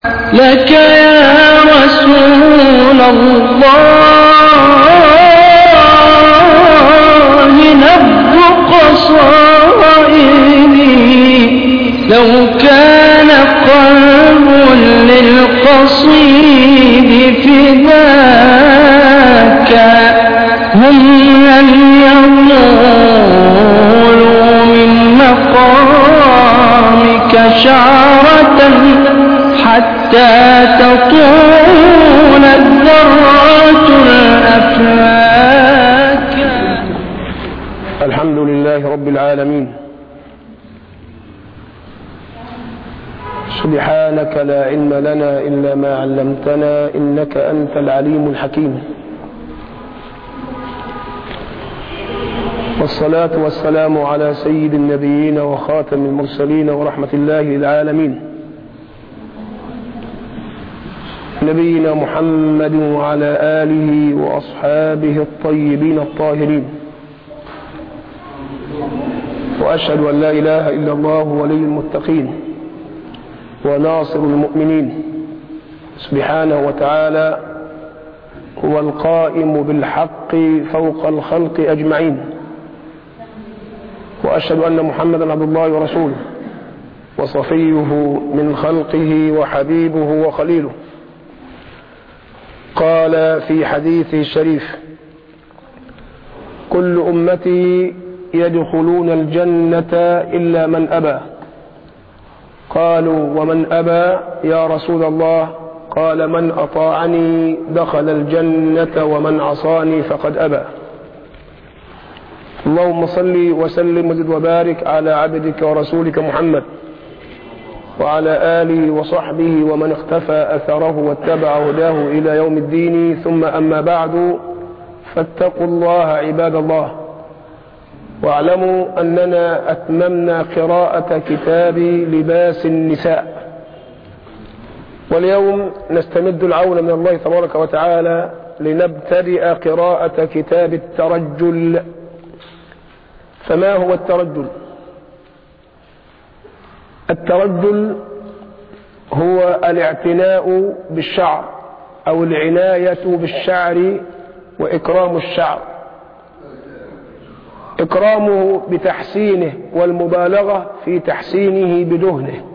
لك يا رسول الله نبض قصائدي لو كان قلب للقصيد فداك هم لن يطولوا من مقامك شعرة حتى تطول الذرات الأفلاك الحمد لله رب العالمين سبحانك لا علم لنا إلا ما علمتنا إنك أنت العليم الحكيم والصلاة والسلام على سيد النبيين وخاتم المرسلين ورحمة الله للعالمين نبينا محمد وعلى آله وأصحابه الطيبين الطاهرين وأشهد أن لا إله إلا الله ولي المتقين وناصر المؤمنين سبحانه وتعالى هو القائم بالحق فوق الخلق أجمعين وأشهد أن محمدا عبد الله ورسوله وصفيه من خلقه وحبيبه وخليله قال في حديثه الشريف كل أمتي يدخلون الجنة إلا من أبى قالوا ومن أبى يا رسول الله قال من أطاعني دخل الجنة ومن عصاني فقد أبى اللهم صل وسلم وزد وبارك على عبدك ورسولك محمد وعلى آله وصحبه ومن اختفى أثره واتبع هداه إلى يوم الدين ثم أما بعد فاتقوا الله عباد الله واعلموا أننا أتممنا قراءة كتاب لباس النساء واليوم نستمد العون من الله تبارك وتعالى لنبتدئ قراءة كتاب الترجل فما هو الترجل الترجل هو الاعتناء بالشعر أو العناية بالشعر وإكرام الشعر إكرامه بتحسينه والمبالغة في تحسينه بدهنه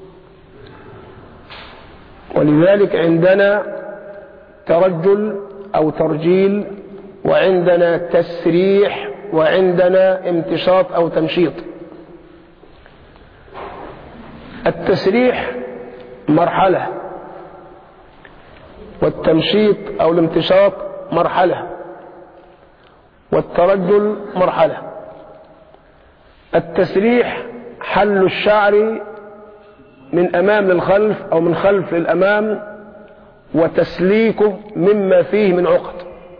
ولذلك عندنا ترجل أو ترجيل وعندنا تسريح وعندنا امتشاط أو تمشيط التسريح مرحلة والتمشيط أو الامتشاط مرحلة والترجل مرحلة التسريح حل الشعر من أمام للخلف أو من خلف للأمام وتسليكه مما فيه من عقد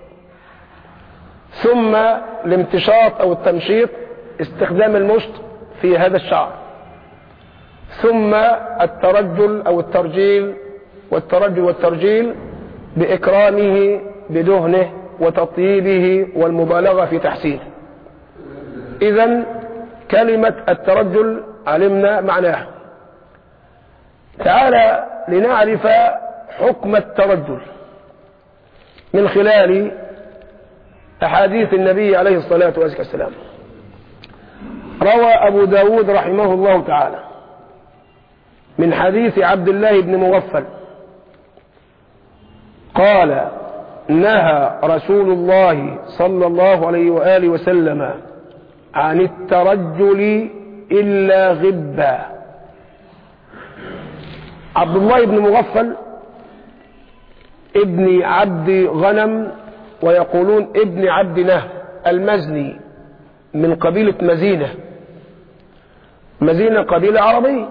ثم الامتشاط أو التمشيط استخدام المشط في هذا الشعر ثم الترجل أو الترجيل والترجل والترجيل بإكرامه بدهنه وتطييبه والمبالغة في تحسينه إذا كلمة الترجل علمنا معناها تعالى لنعرف حكم الترجل من خلال أحاديث النبي عليه الصلاة والسلام روى أبو داود رحمه الله تعالى من حديث عبد الله بن مغفل قال نهى رسول الله صلى الله عليه وآله وسلم عن الترجل إلا غبا عبد الله بن مغفل ابن عبد غنم ويقولون ابن عبد نه المزني من قبيلة مزينة مزينة قبيلة عربية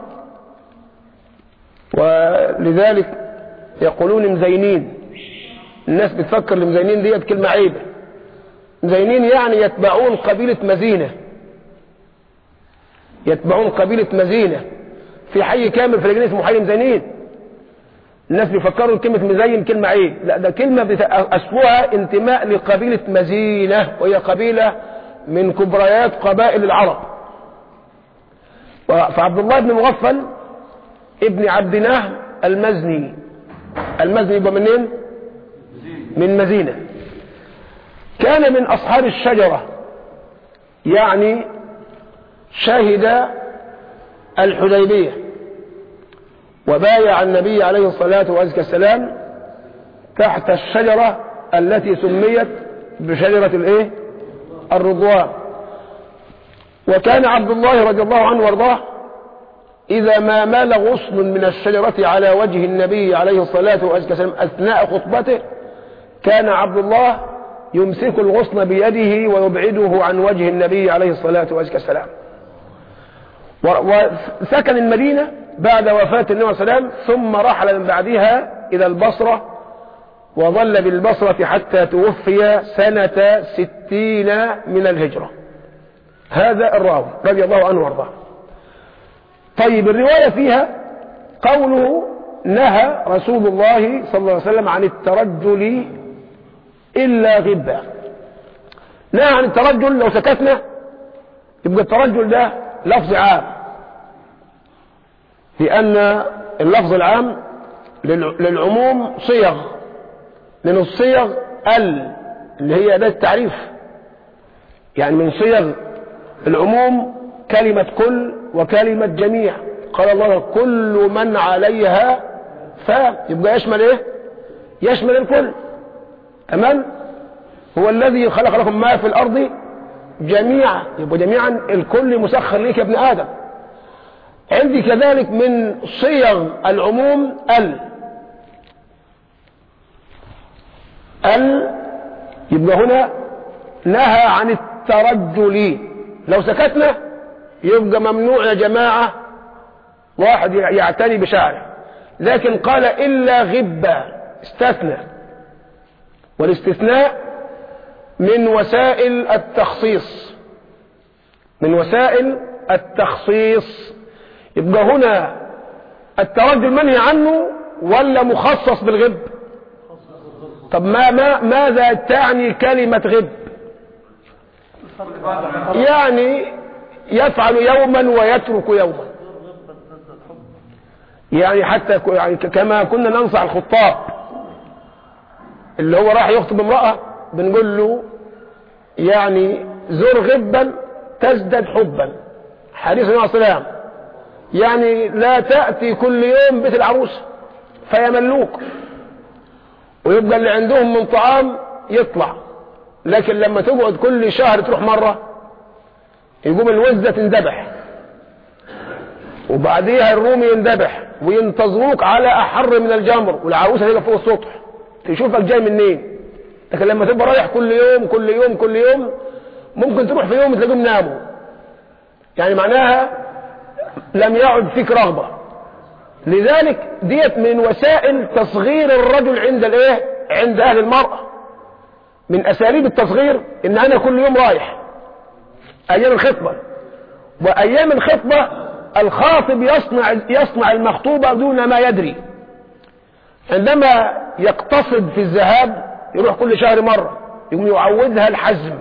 ولذلك يقولون مزينين الناس بتفكر المزينين ديت كلمة عيبة مزينين يعني يتبعون قبيلة مزينة يتبعون قبيلة مزينة في حي كامل في الجنة اسمه حي مزينين الناس بيفكروا كلمة مزين كلمة عيب لا ده كلمة أصلها انتماء لقبيلة مزينة وهي قبيلة من كبريات قبائل العرب فعبد الله بن مغفل ابن عبد نهم المزني المزني يبقى منين من مزينة كان من أصحاب الشجرة يعني شهد الحديبية وبايع النبي عليه الصلاة والسلام تحت الشجرة التي سميت بشجرة الايه الرضوان وكان عبد الله رضي الله عنه وارضاه إذا ما مال غصن من الشجرة على وجه النبي عليه الصلاة والسلام أثناء خطبته كان عبد الله يمسك الغصن بيده ويبعده عن وجه النبي عليه الصلاة والسلام وسكن المدينة بعد وفاة النبي صلى الله عليه وسلم ثم رحل من بعدها إلى البصرة وظل بالبصرة حتى توفي سنة ستين من الهجرة هذا الراوي رضي الله عنه وارضاه طيب الرواية فيها قوله نهى رسول الله صلى الله عليه وسلم عن الترجل إلا غبا نهى عن الترجل لو سكتنا يبقى الترجل ده لفظ عام لأن اللفظ العام للعموم صيغ من الصيغ ال اللي هي أداة التعريف يعني من صيغ العموم كلمة كل وكلمة جميع قال الله كل من عليها فيبقى يشمل ايه يشمل الكل تمام هو الذي خلق لكم ما في الارض جميعا يبقى جميعا الكل مسخر ليك يا ابن ادم عندي كذلك من صيغ العموم ال ال يبقى هنا نهى عن الترجل لو سكتنا يبقى ممنوع يا جماعة واحد يعتني بشعره لكن قال إلا غبة استثنى والاستثناء من وسائل التخصيص من وسائل التخصيص يبقى هنا الترجل منهي عنه ولا مخصص بالغب طب ما ما ماذا تعني كلمة غب يعني يفعل يوما ويترك يوما يعني حتى يعني كما كنا ننصح الخطاب اللي هو راح يخطب امرأة بنقول له يعني زر غبا تزدد حبا حديث النبي عليه السلام يعني لا تأتي كل يوم بيت العروس فيملوك ويبقى اللي عندهم من طعام يطلع لكن لما تقعد كل شهر تروح مرة يقوم الوزة تندبح وبعديها الرومي يندبح وينتظروك على أحر من الجمر والعروسة تبقى فوق السطح تشوفك جاي منين لكن لما تبقى رايح كل يوم كل يوم كل يوم ممكن تروح في يوم تلاقيهم ناموا يعني معناها لم يعد فيك رغبة لذلك ديت من وسائل تصغير الرجل عند الايه عند اهل المرأة من اساليب التصغير ان انا كل يوم رايح ايام الخطبة وايام الخطبة الخاطب يصنع يصنع المخطوبة دون ما يدري عندما يقتصد في الذهاب يروح كل شهر مرة يقوم يعودها الحزم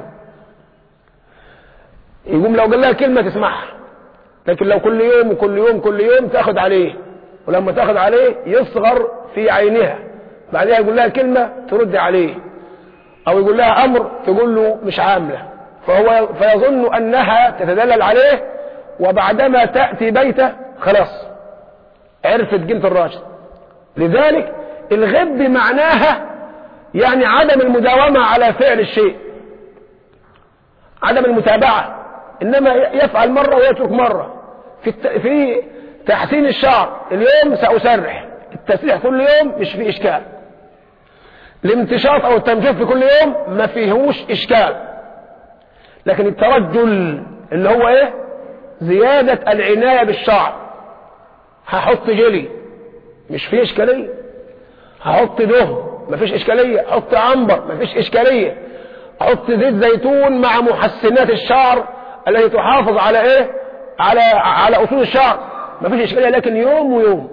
يقوم لو قال لها كلمة تسمعها لكن لو كل يوم وكل يوم كل يوم تاخد عليه ولما تاخد عليه يصغر في عينها بعدها يقول لها كلمة ترد عليه او يقول لها امر تقول له مش عاملة فهو فيظن انها تتدلل عليه وبعدما تأتي بيته خلاص عرفت قيمة الراجل لذلك الغب معناها يعني عدم المداومة على فعل الشيء عدم المتابعة إنما يفعل مرة ويترك مرة في, الت... في تحسين الشعر اليوم سأسرح التسريح كل يوم مش فيه إشكال الامتشاط أو التنجيف في كل يوم ما فيهوش إشكال لكن الترجل اللي هو إيه زيادة العناية بالشعر هحط جلي مش فيه إشكالية هحط دهن مفيش إشكالية حط عنبر مفيش إشكالية حط زيت زيتون مع محسنات الشعر التي تحافظ على إيه على على أصول الشعر مفيش إشكالية لكن يوم ويوم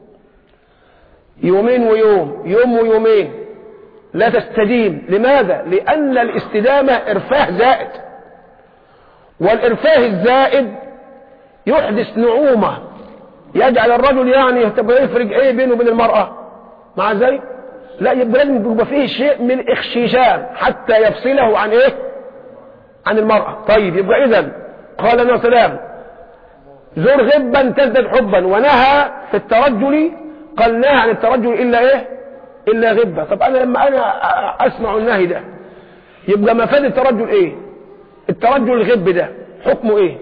يومين ويوم يوم ويومين لا تستديم لماذا لأن الاستدامة إرفاه زائد والإرفاه الزائد يحدث نعومة يجعل الرجل يعني تبقى يفرق ايه بينه وبين المرأة مع ذلك لا يبقى لازم يبقى فيه شيء من الاخشيشان حتى يفصله عن ايه عن المرأة طيب يبقى اذا قال النبي صلى الله عليه وسلم زر غبا تزدد حبا ونهى في الترجل قال نهى عن الترجل الا ايه الا غبة طب انا لما انا اسمع النهي ده يبقى مفاد الترجل ايه الترجل الغب ده حكمه ايه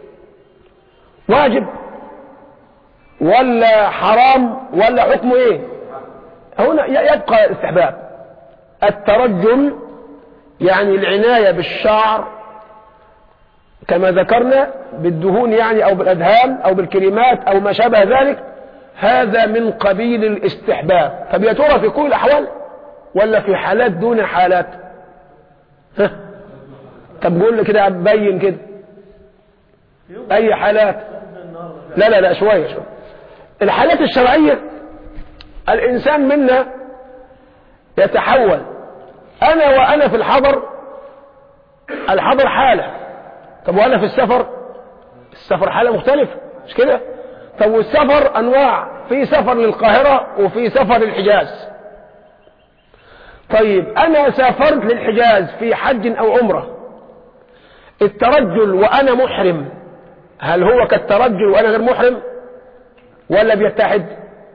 واجب ولا حرام ولا حكمه ايه هنا يبقى استحباب الترجل يعني العناية بالشعر كما ذكرنا بالدهون يعني او بالادهان او بالكريمات او ما شابه ذلك هذا من قبيل الاستحباب طب يا ترى في كل الاحوال ولا في حالات دون حالات ها طب قول لي كده بين كده اي حالات لا لا لا شويه شويه الحالات الشرعيه الانسان منا يتحول انا وانا في الحضر الحضر حاله طب وانا في السفر السفر حاله مختلفه مش كده طب والسفر انواع في سفر للقاهره وفي سفر للحجاز طيب انا سافرت للحجاز في حج او عمره الترجل وانا محرم هل هو كالترجل وانا غير محرم ولا بيتحد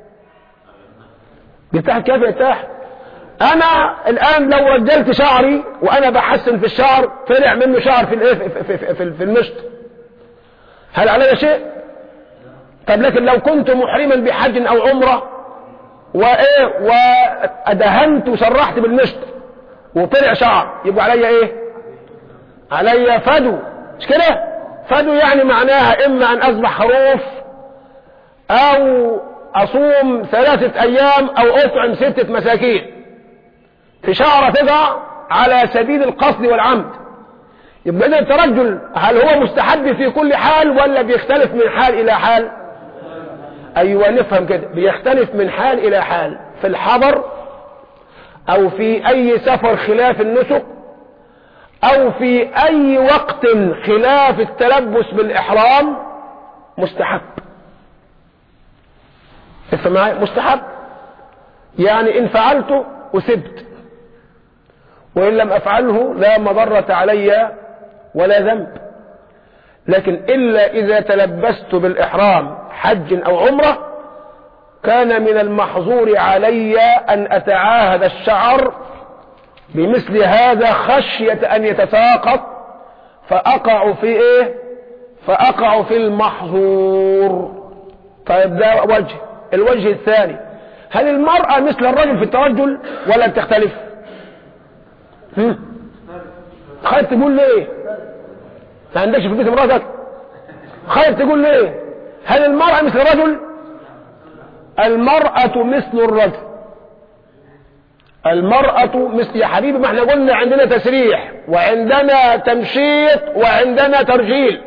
بيتحد كيف يتحد انا الان لو رجلت شعري وانا بحسن في الشعر طلع منه شعر في الايه في, في, في, في, في المشط هل علي شيء طب لكن لو كنت محرما بحج او عمره وايه وادهنت وسرحت بالمشط وطلع شعر يبقى عليا ايه عليا فدو مش كده فدو يعني معناها اما ان اذبح خروف او اصوم ثلاثة ايام او اطعم ستة مساكين في شعرة تقع على سبيل القصد والعمد يبقى اذا الترجل هل هو مستحب في كل حال ولا بيختلف من حال الى حال ايوه نفهم كده بيختلف من حال الى حال في الحضر او في اي سفر خلاف النسك او في اي وقت خلاف التلبس بالاحرام مستحب افهم معايا مستحب يعني ان فعلته وسبت وان لم افعله لا مضرة علي ولا ذنب لكن الا اذا تلبست بالاحرام حج او عمرة كان من المحظور علي ان اتعاهد الشعر بمثل هذا خشية ان يتساقط فاقع في ايه فاقع في المحظور طيب ده وجه الوجه الثاني هل المرأة مثل الرجل في الترجل ولا تختلف خير تقول ليه ما عندكش في البيت امرأتك خير تقول ليه هل المرأة مثل الرجل المرأة مثل الرجل المرأة مثل يا حبيبي ما احنا قلنا عندنا تسريح وعندنا تمشيط وعندنا ترجيل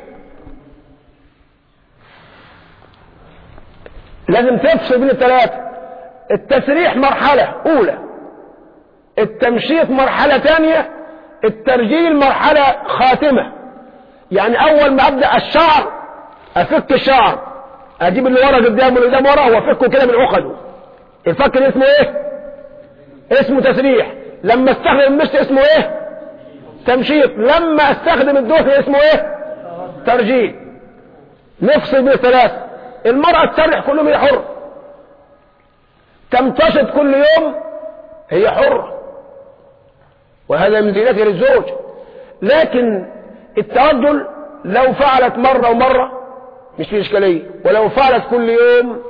لازم تفصل بين الثلاثة التسريح مرحلة أولى التمشيط مرحلة ثانية الترجيل مرحلة خاتمة يعني أول ما أبدأ الشعر أفك الشعر أجيب اللي ورا قدام واللي قدام ورا وأفكه كده من عقده الفك ده اسمه إيه؟ اسمه تسريح لما استخدم المشط اسمه إيه؟ تمشيط لما استخدم الدهن اسمه إيه؟ ترجيل نفصل بين الثلاثة المرأة تسرح كل يوم هي حرة تمتشط كل يوم هي حرة وهذا من زينتها للزوج لكن الترجل لو فعلت مرة ومرة مش في إشكالية ولو فعلت كل يوم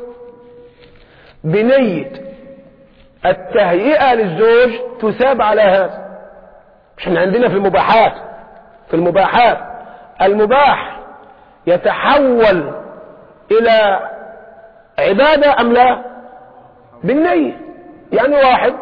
بنية التهيئة للزوج تثاب على هذا مش احنا عندنا في المباحات في المباحات المباح يتحول الى عبادة ام لا بالنية يعني واحد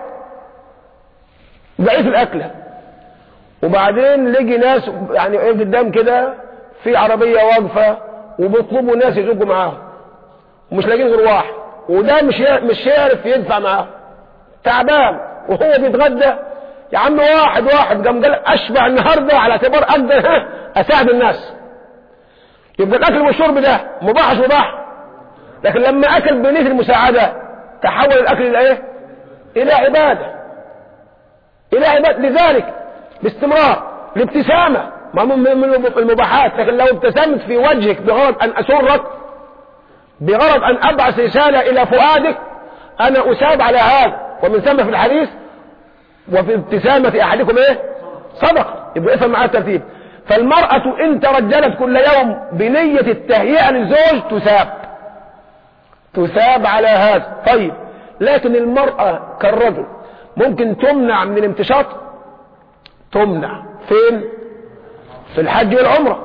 ضعيف الاكلة وبعدين لقي ناس يعني ايه قدام كده في عربية واقفة وبيطلبوا ناس يزقوا معاهم ومش لاقيين غير واحد وده مش مش يعرف يدفع معاهم تعبان وهو بيتغدى يا عم واحد واحد قام قال اشبع النهارده على اعتبار اقدر اساعد الناس يبقى الاكل والشرب ده مباح مش مباح لكن لما اكل بنيه المساعدة تحول الاكل الى ايه الى عبادة الى عبادة لذلك باستمرار الابتسامة ما من من المباحات لكن لو ابتسمت في وجهك بغرض ان اسرك بغرض ان ابعث رسالة الى فؤادك انا اساب على هذا ومن ثم في الحديث وفي ابتسامة احدكم ايه صدق يبقى افهم معاه الترتيب فالمرأة ان ترجلت كل يوم بنية التهيئة للزوج تساب تساب على هذا طيب لكن المرأة كالرجل ممكن تمنع من الامتشاط تمنع فين في الحج والعمرة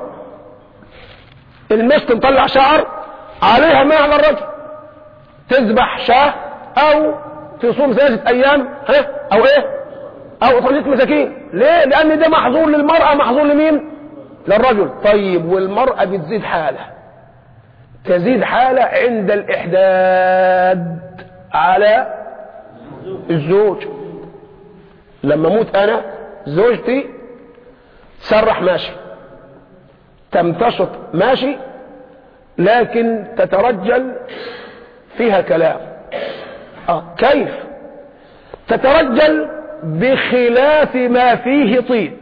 المسك مطلع شعر عليها ما على الرجل تذبح شاه او تصوم ثلاثة ايام ها او ايه او طريقة مساكين ليه لان ده محظور للمرأة محظور لمين للرجل طيب والمرأة بتزيد حالة تزيد حالة عند الاحداد على الزوج لما موت انا زوجتي تسرح ماشي تمتشط ماشي لكن تترجل فيها كلام آه كيف تترجل بخلاف ما فيه طيب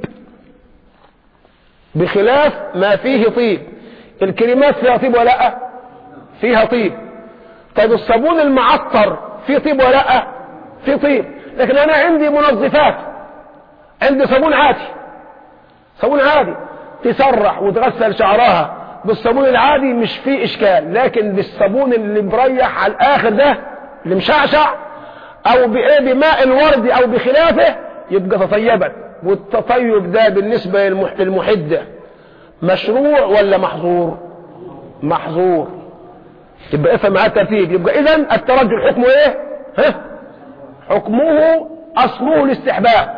بخلاف ما فيه طيب الكريمات فيها طيب ولا لا فيها طيب طيب الصابون المعطر فيه طيب ولا لا فيه طيب لكن انا عندي منظفات عندي صابون عادي صابون عادي تسرح وتغسل شعرها بالصابون العادي مش فيه اشكال لكن بالصابون اللي مريح على الاخر ده اللي مشعشع او بايه بماء الورد او بخلافه يبقى تطيبا والتطيب ده بالنسبة للمحدة مشروع ولا محظور محظور يبقى افهم معاه الترتيب يبقى اذا الترجل حكمه ايه ها حكمه اصله الاستحباب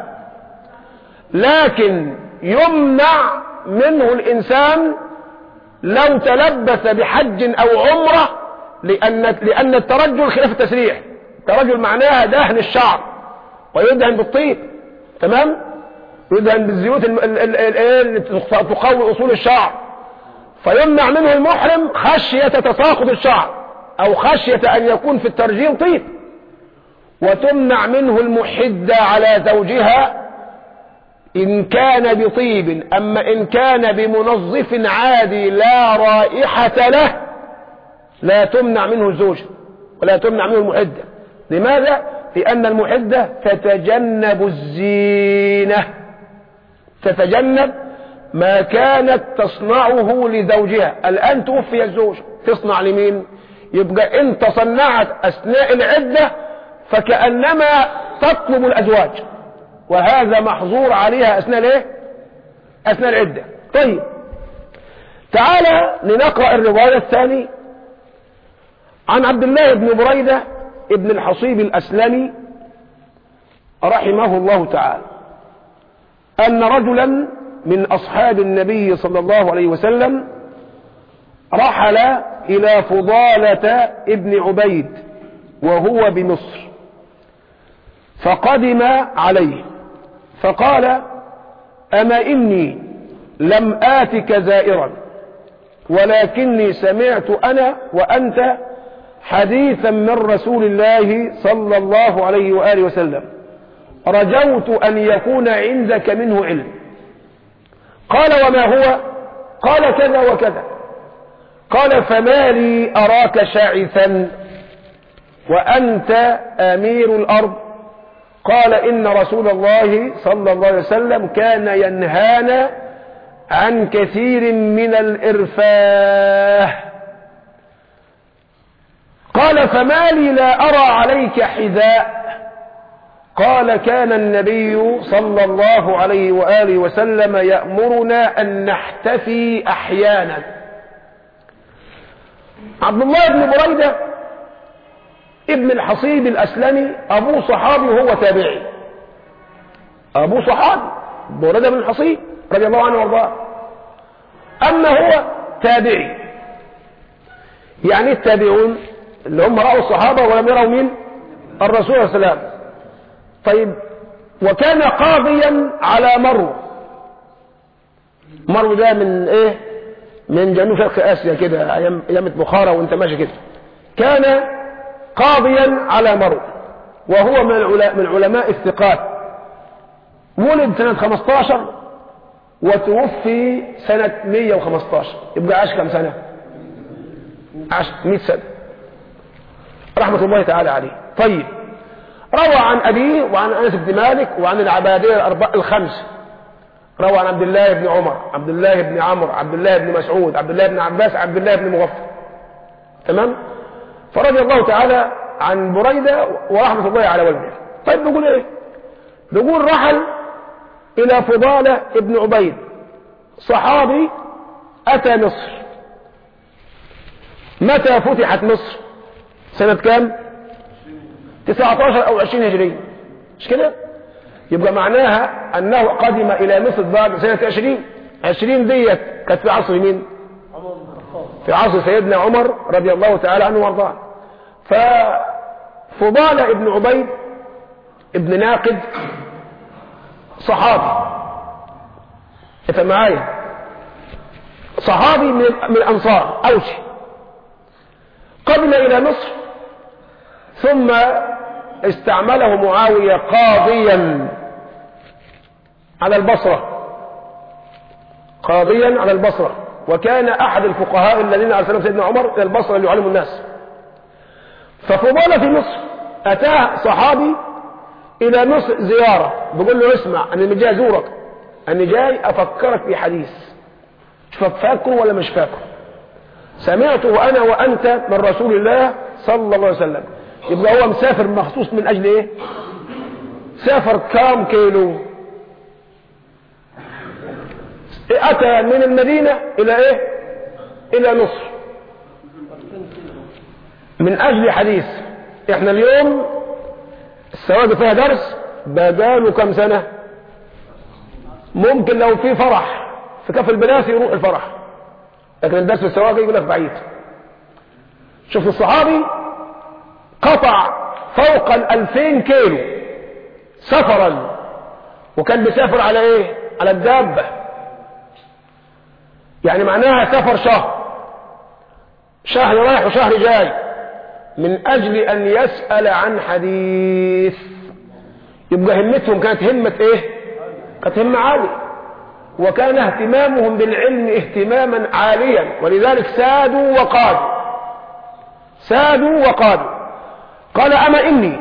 لكن يمنع منه الانسان لو تلبس بحج او عمره لان لان الترجل خلاف التسريح الترجل معناها دهن الشعر ويدهن بالطيب تمام يدهن بالزيوت اللي تقوي اصول الشعر فيمنع منه المحرم خشية تساقط الشعر او خشية ان يكون في الترجيل طيب وتمنع منه المحدة على زوجها ان كان بطيب اما ان كان بمنظف عادي لا رائحة له لا تمنع منه الزوجة ولا تمنع منه المحدة لماذا؟ لأن المحدة تتجنب الزينة تتجنب ما كانت تصنعه لزوجها الآن توفي الزوج تصنع لمين يبقى انت صنعت أثناء العدة فكأنما تطلب الأزواج وهذا محظور عليها أثناء الايه أثناء العدة طيب تعالى لنقرأ الرواية الثانية عن عبد الله بن بريدة ابن الحصيب الأسلمي رحمه الله تعالى أن رجلا من أصحاب النبي صلى الله عليه وسلم رحل إلى فضالة ابن عبيد وهو بمصر فقدم عليه فقال أما إني لم آتك زائرا ولكني سمعت أنا وأنت حديثا من رسول الله صلى الله عليه وآله وسلم رجوت أن يكون عندك منه علم قال وما هو قال كذا وكذا قال فما لي أراك شاعثا وأنت أمير الأرض قال إن رسول الله صلى الله عليه وسلم كان ينهانا عن كثير من الإرفاه قال فما لي لا أرى عليك حذاء قال كان النبي صلى الله عليه وآله وسلم يأمرنا أن نحتفي أحيانا عبد الله بن بريدة ابن الحصيب الأسلمي أبوه صحابي وهو تابعي أبوه صحابي بريدة بن الحصيب رضي الله عنه وارضاه أما هو تابعي يعني التابعون اللي هم رأوا الصحابة ولم يروا مين الرسول صلى الله عليه وسلم طيب وكان قاضيا على مرو مرو ده من ايه من جنوب شرق اسيا كده ايام ايام بخارى وانت ماشي كده كان قاضيا على مرو وهو من العلا- من علماء الثقات ولد سنة 15 وتوفي سنة 115 يبقى عاش كم سنة عاش 100 سنة رحمة الله تعالى عليه طيب روى عن أبيه وعن أنس بن مالك وعن العبادية الأربع الخمس روى عن عبد الله بن عمر عبد الله بن عمرو عبد الله بن مسعود عبد الله بن عباس عبد الله بن مغفر تمام فرضي الله تعالى عن بريدة ورحمة الله على والده طيب نقول ايه نقول رحل الى فضالة ابن عبيد صحابي اتى مصر متى فتحت مصر سنة كام 19 او 20 هجرية مش كده يبقى معناها انه قدم الى مصر بعد سنة 20 20 ديت كانت في عصر مين في عصر سيدنا عمر رضي الله تعالى عنه وارضاه ففضالة ابن عبيد ابن ناقد صحابي انت معايا صحابي من من الانصار اوشي قدم الى مصر ثم استعمله معاوية قاضيا على البصرة قاضيا على البصرة وكان أحد الفقهاء الذين أرسلهم سيدنا عمر إلى البصرة ليعلموا الناس ففضل في مصر أتاه صحابي إلى مصر زيارة بيقول له اسمع أنا جاي أزورك أنا جاي أفكرك في حديث فاكره ولا مش فاكره سمعته أنا وأنت من رسول الله صلى الله عليه وسلم يبقى هو مسافر مخصوص من أجل إيه سافر كام كيلو أتى من المدينة إلى إيه إلى مصر من أجل حديث إحنا اليوم السواق فيها درس بقاله كم سنة ممكن لو في فرح في كف البنات يروح الفرح لكن الدرس في السواق يقول لك بعيد شوف الصحابي قطع فوق الألفين كيلو سفرا وكان بيسافر على ايه على الدابة يعني معناها سفر شهر شهر رايح وشهر جاي من أجل أن يسأل عن حديث يبقى همتهم كانت همة إيه كانت همة عالية وكان اهتمامهم بالعلم اهتماما عاليا ولذلك سادوا وقادوا سادوا وقادوا قال أما إني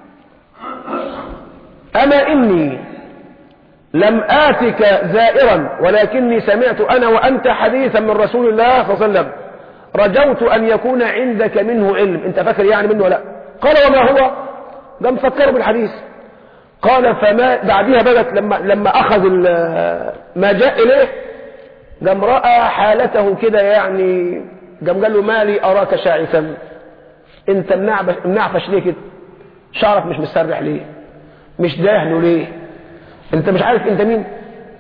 أما إني لم آتك زائرا ولكني سمعت أنا وأنت حديثا من رسول الله صلى الله عليه وسلم رجوت أن يكون عندك منه علم أنت فاكر يعني منه ولا قال وما هو قام فكروا بالحديث قال فما بعدها بدت لما, لما أخذ ما جاء إليه قام رأى حالته كده يعني قام قال له مالي أراك شاعثا انت منعفش ليه كده شعرك مش مسرح ليه مش داهنه ليه انت مش عارف انت مين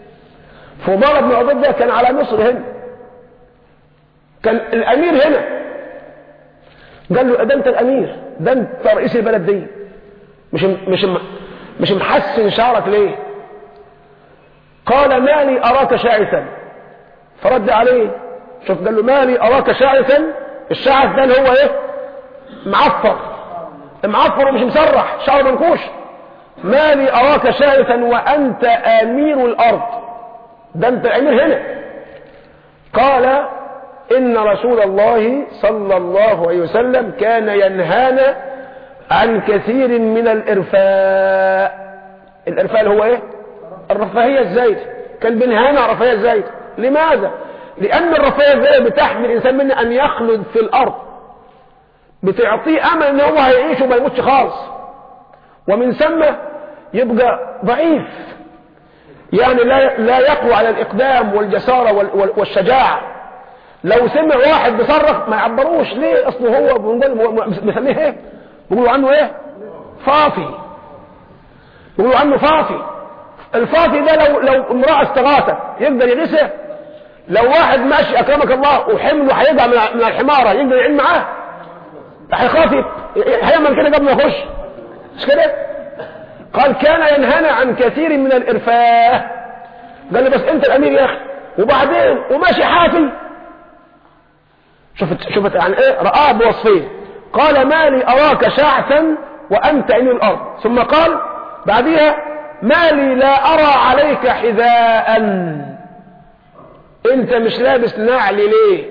فضال بن عبيد ده كان على مصر هنا كان الامير هنا قال له ده انت الامير ده انت رئيس البلد دي مش مش مش محسن شعرك ليه قال مالي اراك شاعثا فرد عليه شوف قال له مالي اراك شاعثا الشعث ده اللي هو ايه معفر معفر ومش مسرح شعر منكوش ما لي أراك شاعثا وأنت أمير الأرض ده أنت الأمير هنا قال إن رسول الله صلى الله عليه وسلم كان ينهانا عن كثير من الإرفاء الإرفاء اللي هو إيه الرفاهية الزايدة كان بينهانا عن الرفاهية الزايدة لماذا لأن الرفاهية الزايدة بتحمل الإنسان منا أن يخلد في الأرض بتعطيه امل ان هو هيعيش وما يموتش خالص ومن ثم يبقى ضعيف يعني لا لا يقوى على الاقدام والجساره والشجاعه لو سمع واحد بيصرخ ما يعبروش ليه اصله هو بنقول بنسميه ايه بيقولوا عنه ايه فافي بيقولوا عنه فافي الفافي ده لو لو امراه استغاثت يقدر يغيثه لو واحد ماشي اكرمك الله وحمله هيقع من الحماره يقدر يعين معاه هيخاف هيعمل كده قبل ما يخش مش كده قال كان ينهانا عن كثير من الارفاه قال لي بس انت الامير يا اخي وبعدين وماشي حافي شفت شفت يعني ايه رآه بوصفين قال ما لي أراك شعثا وأنت إن الأرض ثم قال بعدها ما لي لا أرى عليك حذاء أنت مش لابس نعل ليه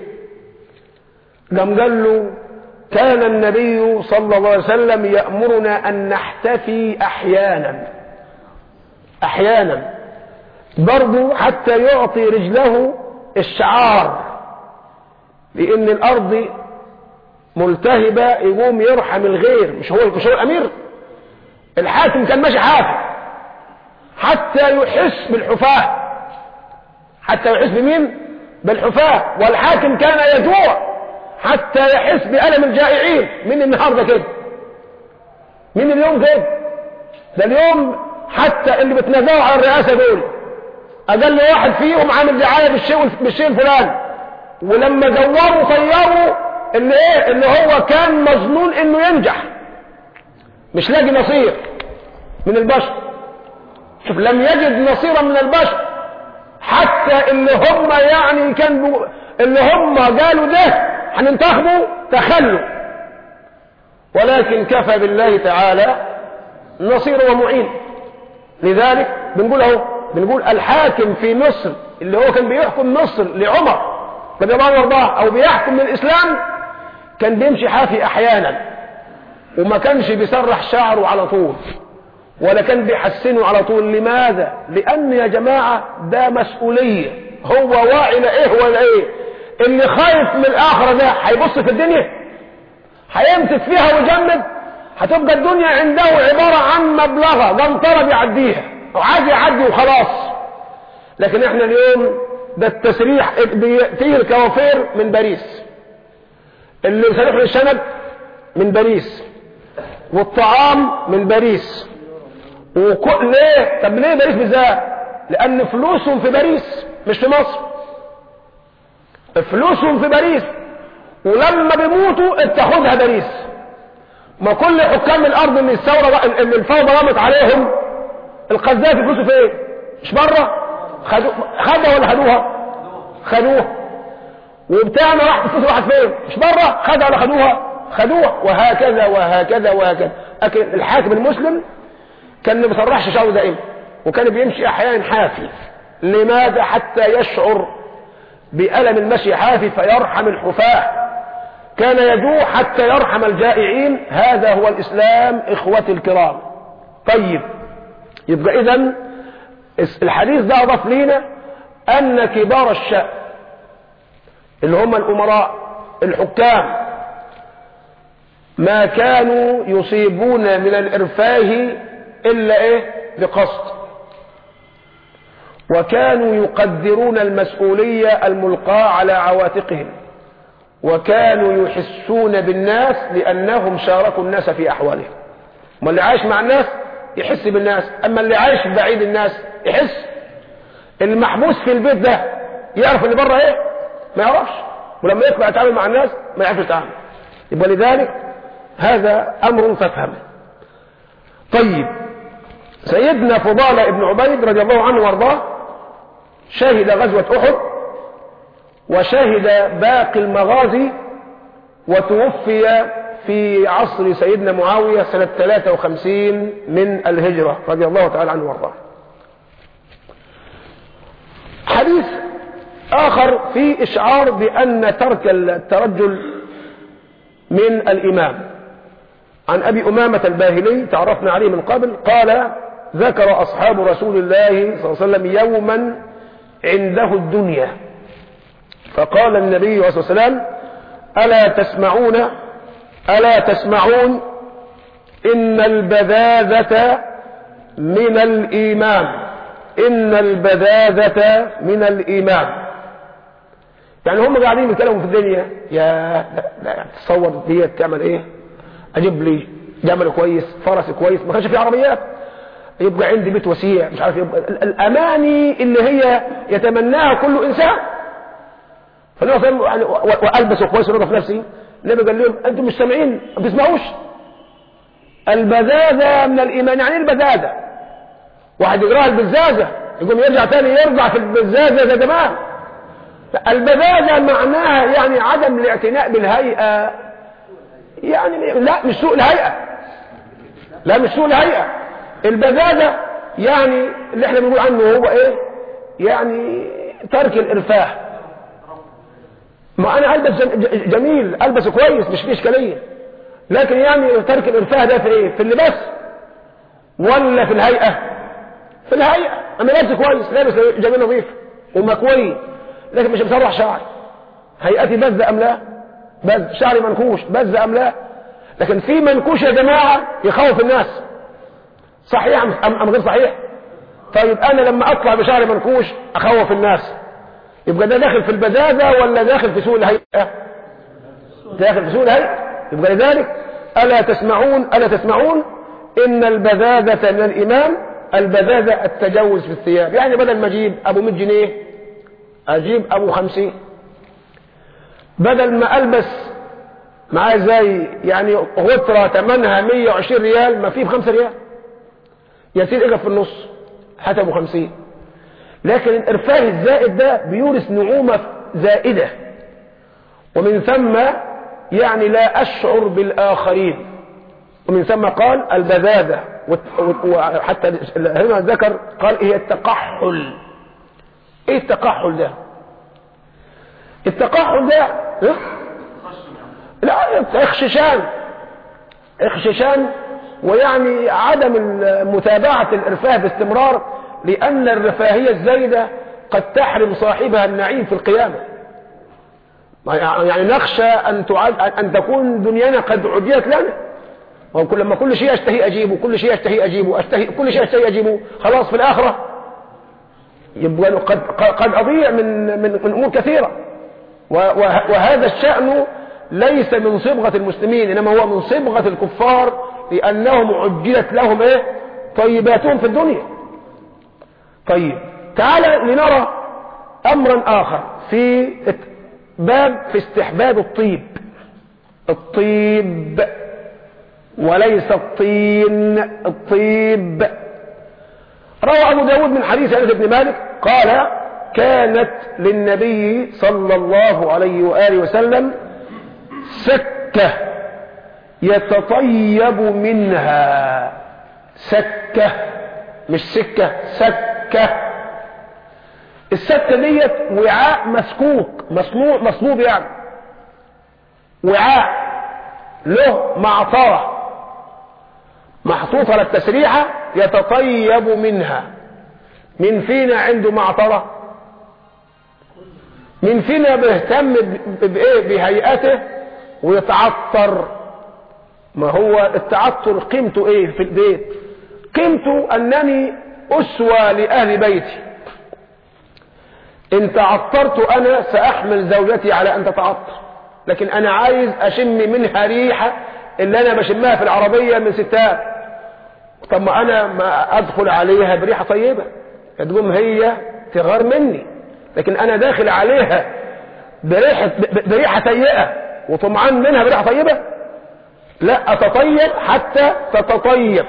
قام قال له كان النبي صلى الله عليه وسلم يأمرنا أن نحتفي أحيانا أحيانا برضو حتى يعطي رجله الشعار لأن الأرض ملتهبة يقوم يرحم الغير مش هو مش هو الأمير الحاكم كان ماشي حافي حتى يحس بالحفاة حتى يحس بمين بالحفاة والحاكم كان يجوع حتى يحس بألم الجائعين من النهاردة كده من اليوم كده ده اليوم حتى اللي بتنازعوا على الرئاسة دول أقل واحد فيهم عامل دعاية بالشيء بالشيء الفلاني ولما دوروا طيروا اللي ايه اللي هو كان مظنون انه ينجح مش لاقي نصير من البشر شوف لم يجد نصيرا من البشر حتى اللي هم يعني كان اللي هم قالوا ده هننتخبه تخلوا ولكن كفى بالله تعالى نصير ومعين لذلك بنقول اهو بنقول الحاكم في مصر اللي هو كان بيحكم مصر لعمر رضي الله عنه وارضاه او بيحكم من الاسلام كان بيمشي حافي احيانا وما كانش بيسرح شعره على طول ولا كان بيحسنه على طول لماذا لان يا جماعة ده مسؤولية هو واعي لايه ولا ايه اللي خايف من الاخرة ده هيبص في الدنيا هيمسك فيها ويجمد هتبقى الدنيا عنده عبارة عن مبلغة قنطرة بيعديها وعايز يعدي وخلاص لكن احنا اليوم ده التسريح فيه الكوافير من باريس اللي يسرح الشنب من باريس والطعام من باريس وكل ليه طب ليه باريس بالذات لان فلوسهم في باريس مش في مصر فلوسهم في باريس ولما بيموتوا اتخذها باريس ما كل حكام الارض اللي الثوره اللي الفوضى قامت عليهم القذافي فلوسه فين مش بره خدوا خدها ولا خدوها خدوها وبتاعنا راح فلوس راحت فين مش بره خدها ولا خدوها خدوها وهكذا وهكذا وهكذا لكن الحاكم المسلم كان ما بيصرحش شعره دائما وكان بيمشي احيانا حافي لماذا حتى يشعر بألم المشي حافي فيرحم الحفاة كان يجوع حتى يرحم الجائعين هذا هو الإسلام إخوتي الكرام طيب يبقى إذن الحديث ده أضاف لنا أن كبار الشأن اللي هم الأمراء الحكام ما كانوا يصيبون من الإرفاه إلا إيه بقصد وكانوا يقدرون المسؤولية الملقاة على عواتقهم وكانوا يحسون بالناس لأنهم شاركوا الناس في أحوالهم ما اللي عايش مع الناس يحس بالناس أما اللي عايش بعيد الناس يحس المحبوس في البيت ده يعرف اللي بره ايه ما يعرفش ولما يطلع يتعامل مع الناس ما يعرفش يتعامل يبقى لذلك هذا أمر تفهمه طيب سيدنا فضالة ابن عبيد رضي الله عنه وارضاه شهد غزوة أحد وشهد باقي المغازي وتوفي في عصر سيدنا معاوية سنة 53 من الهجرة رضي الله تعالى عنه وارضاه حديث آخر في إشعار بأن ترك الترجل من الإمام عن أبي أمامة الباهلي تعرفنا عليه من قبل قال ذكر أصحاب رسول الله صلى الله عليه وسلم يوما عنده الدنيا فقال النبي صلى الله عليه وسلم ألا تسمعون ألا تسمعون إن البذاذة من الإيمان إن البذاذة من الإيمان يعني هم قاعدين بيتكلموا في الدنيا يا لا لا تصور ديت تعمل ايه اجيب لي جمل كويس فرس كويس ما كانش في عربيات يبقى عندي بيت وسيع مش عارف يبقى الاماني اللي هي يتمناها كل انسان فالنبي صلى الله عليه وسلم والبس كويس ونظف نفسي النبي قال لهم انتم مش سامعين ما بتسمعوش البذاذة من الايمان يعني البذاذة واحد يقراها البزازة يقوم يرجع تاني يرجع في البزازة زي زمان البذاذة معناها يعني عدم الاعتناء بالهيئة يعني لا مش سوء الهيئة لا مش سوء الهيئة البذاذة يعني اللي احنا بنقول عنه هو ايه يعني ترك الارفاه ما انا البس جميل البس كويس مش فيه اشكاليه لكن يعني ترك الارفاه ده في ايه في اللباس ولا في الهيئه في الهيئه انا لابس كويس لابس جميل نظيف ومكوي لكن مش مسرح شعري هيئتي بز ام لا بز شعري منكوش بز ام لا لكن في منكوش يا جماعه يخوف الناس صحيح ام غير صحيح طيب انا لما اطلع بشعري منكوش اخوف الناس يبقى ده داخل في البذاذة ولا داخل في سوء الهيئة داخل في سوء الهيئة يبقى لذلك ألا تسمعون ألا تسمعون إن البذاذة من الإمام البذاذة التجوز في الثياب يعني بدل ما أجيب أبو 100 جنيه أجيب أبو 50 بدل ما ألبس معاه زي يعني غترة ثمنها 120 ريال ما فيه بخمسة ريال يصير اجا في النص حتى ابو 50 لكن الإرفاه الزائد ده بيورث نعومة زائدة ومن ثم يعني لا أشعر بالآخرين ومن ثم قال البذاذة وحتى هنا ذكر قال إيه التقحل إيه التقحل ده التقحل ده إيه؟ لا اخششان اخششان ويعني عدم متابعة الإرفاه باستمرار لأن الرفاهية الزايدة قد تحرم صاحبها النعيم في القيامة يعني نخشى أن, تعد أن تكون دنيانا قد عديت لنا وكل لما كل شيء أشتهي أجيبه كل شيء أشتهي أجيبه أشتهي كل شيء أشتهي أجيبه خلاص في الآخرة يبقى قد, قد أضيع من, من, من أمور كثيرة وهذا الشأن ليس من صبغة المسلمين إنما هو من صبغة الكفار لأنهم عجلت لهم إيه طيباتهم في الدنيا طيب تعال لنرى أمرا آخر في باب في استحباب الطيب الطيب وليس الطين الطيب روى أبو داود من حديث أنس بن مالك قال كانت للنبي صلى الله عليه وآله وسلم سكة يتطيب منها سكة مش سكة سكة السكة ديت وعاء مسكوك مصنوع مصلوب يعني وعاء له معطرة محطوطة للتسريحة يتطيب منها من فينا عنده معطرة من فينا بيهتم بايه بهيئته ويتعطر ما هو التعطر قيمته ايه في البيت قيمته انني اسوى لاهل بيتي ان تعطرت انا ساحمل زوجتي على ان تتعطر لكن انا عايز اشم منها ريحة اللي انا بشمها في العربية من ستات طب ما انا ما ادخل عليها بريحة طيبة تقوم هي تغار مني لكن انا داخل عليها بريحة, بريحة سيئة وطمعان منها بريحة طيبة لا اتطيب حتى تتطيب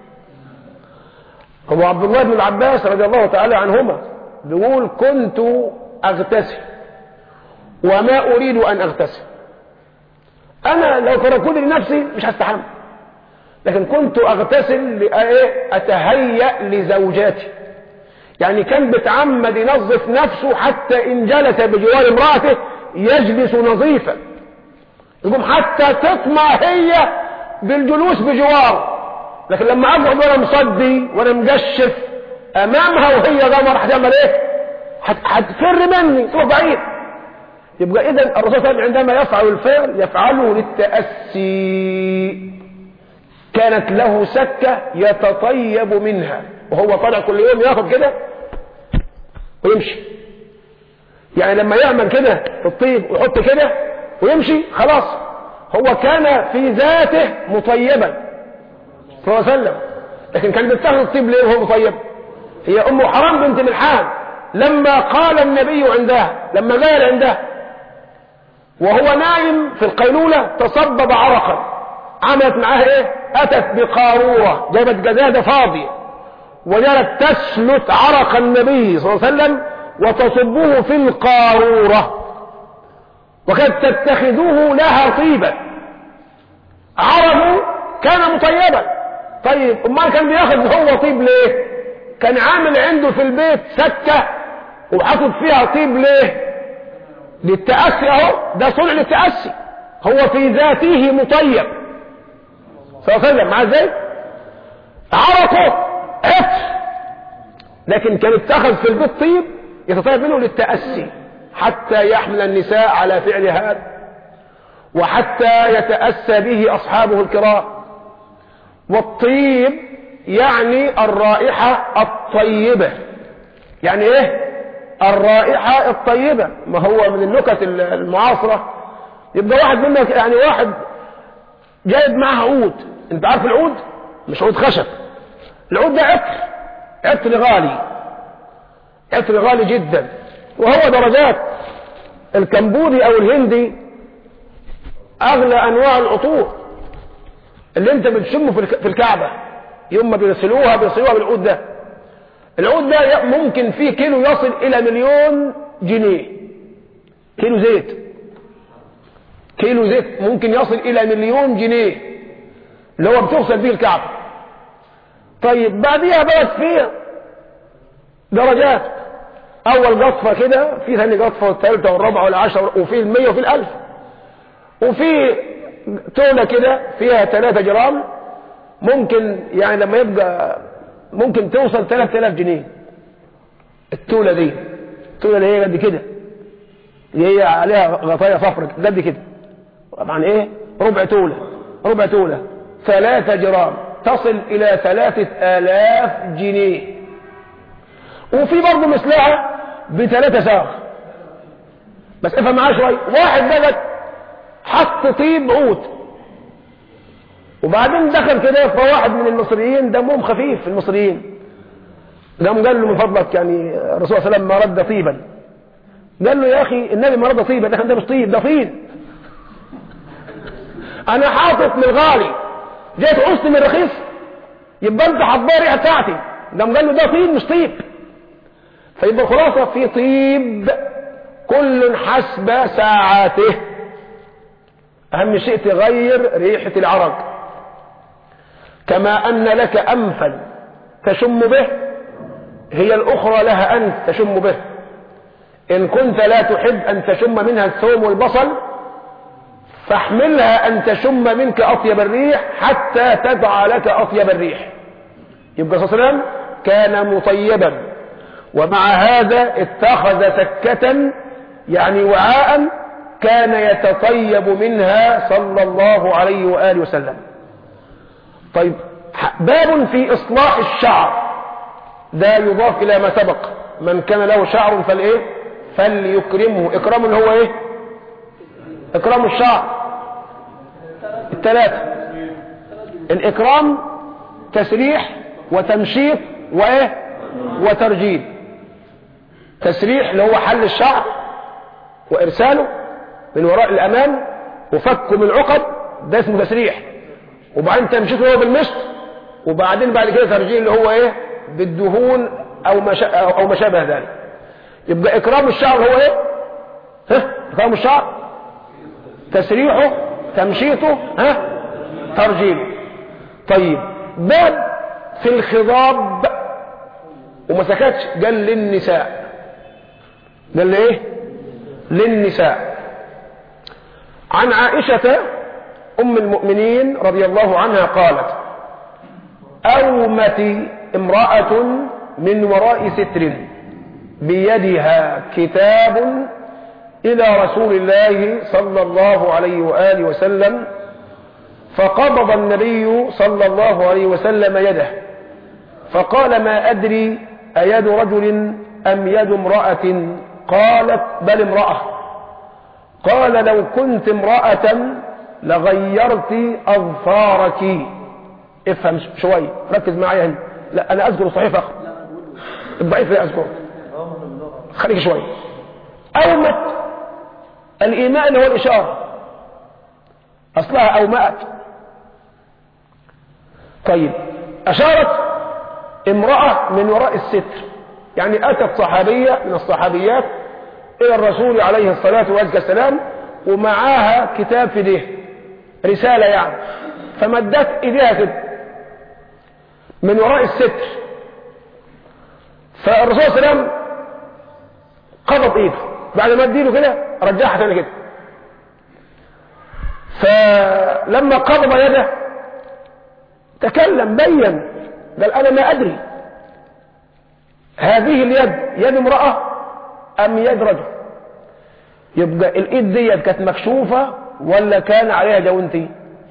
هو عبد الله بن العباس رضي الله تعالى عنهما بيقول كنت اغتسل وما اريد ان اغتسل انا لو تركوني لنفسي مش هستحمل لكن كنت اغتسل لأيه اتهيأ لزوجاتي يعني كان بتعمد ينظف نفسه حتى ان جلس بجوار امرأته يجلس نظيفا يقوم حتى تطمع هي بالجلوس بجواره لكن لما اقعد وانا مصدي وانا مجشف امامها وهي غمر هتعمل ايه هتفر مني تروح بعيد يبقى اذا الرسول صلى الله عليه وسلم عندما يفعل الفعل يفعله للتأسي كانت له سكة يتطيب منها وهو طالع كل يوم ياخد كده ويمشي يعني لما يعمل كده في الطيب ويحط كده ويمشي خلاص هو كان في ذاته مطيبا صلى الله عليه وسلم لكن كان بيستخدم الطيب ليه وهو مطيب هي ام حرام بنت ملحان لما قال النبي عندها لما زال عندها وهو نايم في القيلولة تصبب عرقا عملت معاه ايه اتت بقارورة جابت جزادة فاضية وجعلت تسلت عرق النبي صلى الله عليه وسلم وتصبه في القارورة وكانت تتخذوه لها طيبا عرفوا كان مطيبا طيب امال كان بياخد هو طيب ليه كان عامل عنده في البيت سكة وحاطط فيها طيب ليه للتأسي اهو ده صنع للتأسي هو في ذاته مطيب صلى الله عليه وسلم مع ازاي عرقه عطر لكن كان اتخذ في البيت طيب يتطيب منه للتأسي حتى يحمل النساء على فعل هذا وحتى يتأسى به أصحابه الكرام والطيب يعني الرائحة الطيبة يعني ايه الرائحة الطيبة ما هو من النكت المعاصرة يبقى واحد منك يعني واحد جايب معها عود انت عارف العود مش عود خشب العود ده عطر عطر غالي عطر غالي جدا وهو درجات الكمبودي او الهندي اغلى انواع العطور اللي انت بتشمه في الكعبة يوم ما بيغسلوها بيغسلوها بالعود ده العود ده ممكن فيه كيلو يصل الى مليون جنيه كيلو زيت كيلو زيت ممكن يصل الى مليون جنيه اللي هو بتغسل بيه الكعبة طيب بعديها بقت فيه درجات اول قطفة كده في ثاني قطفة والثالثة والرابعة والعشرة وفي المية وفي الالف وفي تولة كده فيها 3 جرام ممكن يعني لما يبقى ممكن توصل 3000 جنيه التولة دي التولة اللي هي قد كده اللي هي عليها غطايا صفر قد كده طبعا ايه ربع تولة ربع تولة 3 جرام تصل الى 3000 جنيه وفي برضه مثلها بثلاثة ساغ بس افهم معاه شوي واحد بلد حط طيب عود وبعدين دخل كده فواحد من المصريين دمهم خفيف المصريين قام قال له من فضلك يعني الرسول صلى الله عليه وسلم ما رد طيبا قال له يا اخي النبي ما رد طيبا ده مش طيب ده طين انا حاطط من الغالي جيت عوزت من الرخيص يبقى انت حضار ريحه بتاعتي قام قال له ده طين مش طيب فيبقى الخلاصه في طيب كل حسب ساعاته أهم شيء تغير ريحة العرق كما أن لك أنفا تشم به هي الأخرى لها أنف تشم به إن كنت لا تحب أن تشم منها الثوم والبصل فاحملها أن تشم منك أطيب الريح حتى تدع لك أطيب الريح يبقى صلى الله عليه وسلم كان مطيبا ومع هذا اتخذ سكة يعني وعاء كان يتطيب منها صلى الله عليه وآله وسلم طيب باب في إصلاح الشعر ده يضاف إلى ما سبق من كان له شعر فالإيه فليكرمه إكرام اللي هو إيه إكرام الشعر الثلاثة الإكرام تسريح وتمشيط وإيه وترجيل تسريح اللي هو حل الشعر وإرساله من وراء الأمام وفكه من العقد ده اسمه تسريح وبعدين تمشيته هو بالمشط وبعدين بعد كده ترجيل اللي هو ايه بالدهون او ما او ما شابه ذلك يبقى اكرام الشعر هو ايه ها اكرام الشعر تسريحه تمشيطه ها ترجيله طيب باب في الخضاب وما سكتش قال للنساء قال ايه للنساء عن عائشة أم المؤمنين رضي الله عنها قالت أومت امرأة من وراء ستر بيدها كتاب إلى رسول الله صلى الله عليه وآله وسلم فقبض النبي صلى الله عليه وسلم يده فقال ما أدري أيد رجل أم يد امرأة قالت بل امرأة قال لو كنت امرأة لغيرت أظفارك افهم شوي ركز معايا هنا لا أنا أذكر الصحيح فقط الضعيف لا أذكره خليك شوي أومت الإيماء اللي هو الإشارة أصلها أومأت طيب أشارت امرأة من وراء الستر يعني أتت صحابية من الصحابيات إلى الرسول عليه الصلاة والسلام ومعاها كتاب في ده رسالة يعني فمدت ايديها كده من وراء الستر فالرسول صلى الله عليه وسلم قبض ايده بعد ما اديله كده رجعها تاني كده فلما قبض يده تكلم بين قال انا ما ادري هذه اليد يد امرأة ام يد رجل يبقى الايد ديت كانت مكشوفة ولا كان عليها جوانتي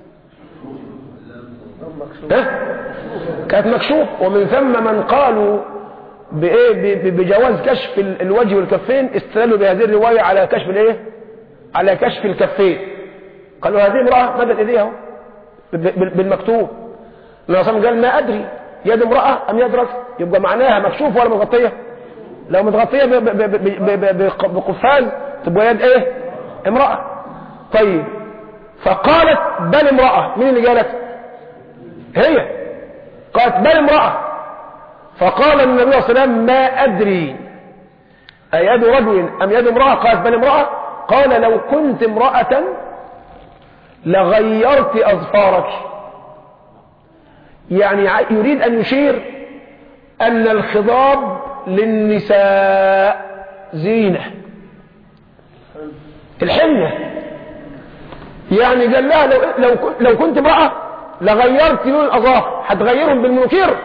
ها كانت مكشوف ومن ثم من قالوا بايه ب- ب- بجواز كشف ال- الوجه والكفين استدلوا بهذه الروايه على كشف الايه على كشف الكفين قالوا هذه امراه مدت ايديها اهو ب- ب- بالمكتوب النبي صلى الله عليه وسلم قال ما ادري يد امراه ام يد رجل يبقى معناها مكشوف ولا مغطيه لو متغطيه ب- ب- ب- ب- ب- بق- بقفاز تبقى يد ايه امراه طيب فقالت بل امراه مين اللي قالت هي قالت بل امرأة فقال النبي صلى الله عليه وسلم ما أدري أيد رجل أم يد امرأة قالت بل امرأة قال لو كنت امرأة لغيرت أظفارك يعني ع- يريد أن يشير أن الخضاب للنساء زينة الحنة يعني قال لها لو, لو, كنت- لو كنت امرأة لغيرت لون الأظافر هتغيرهم بالمنكر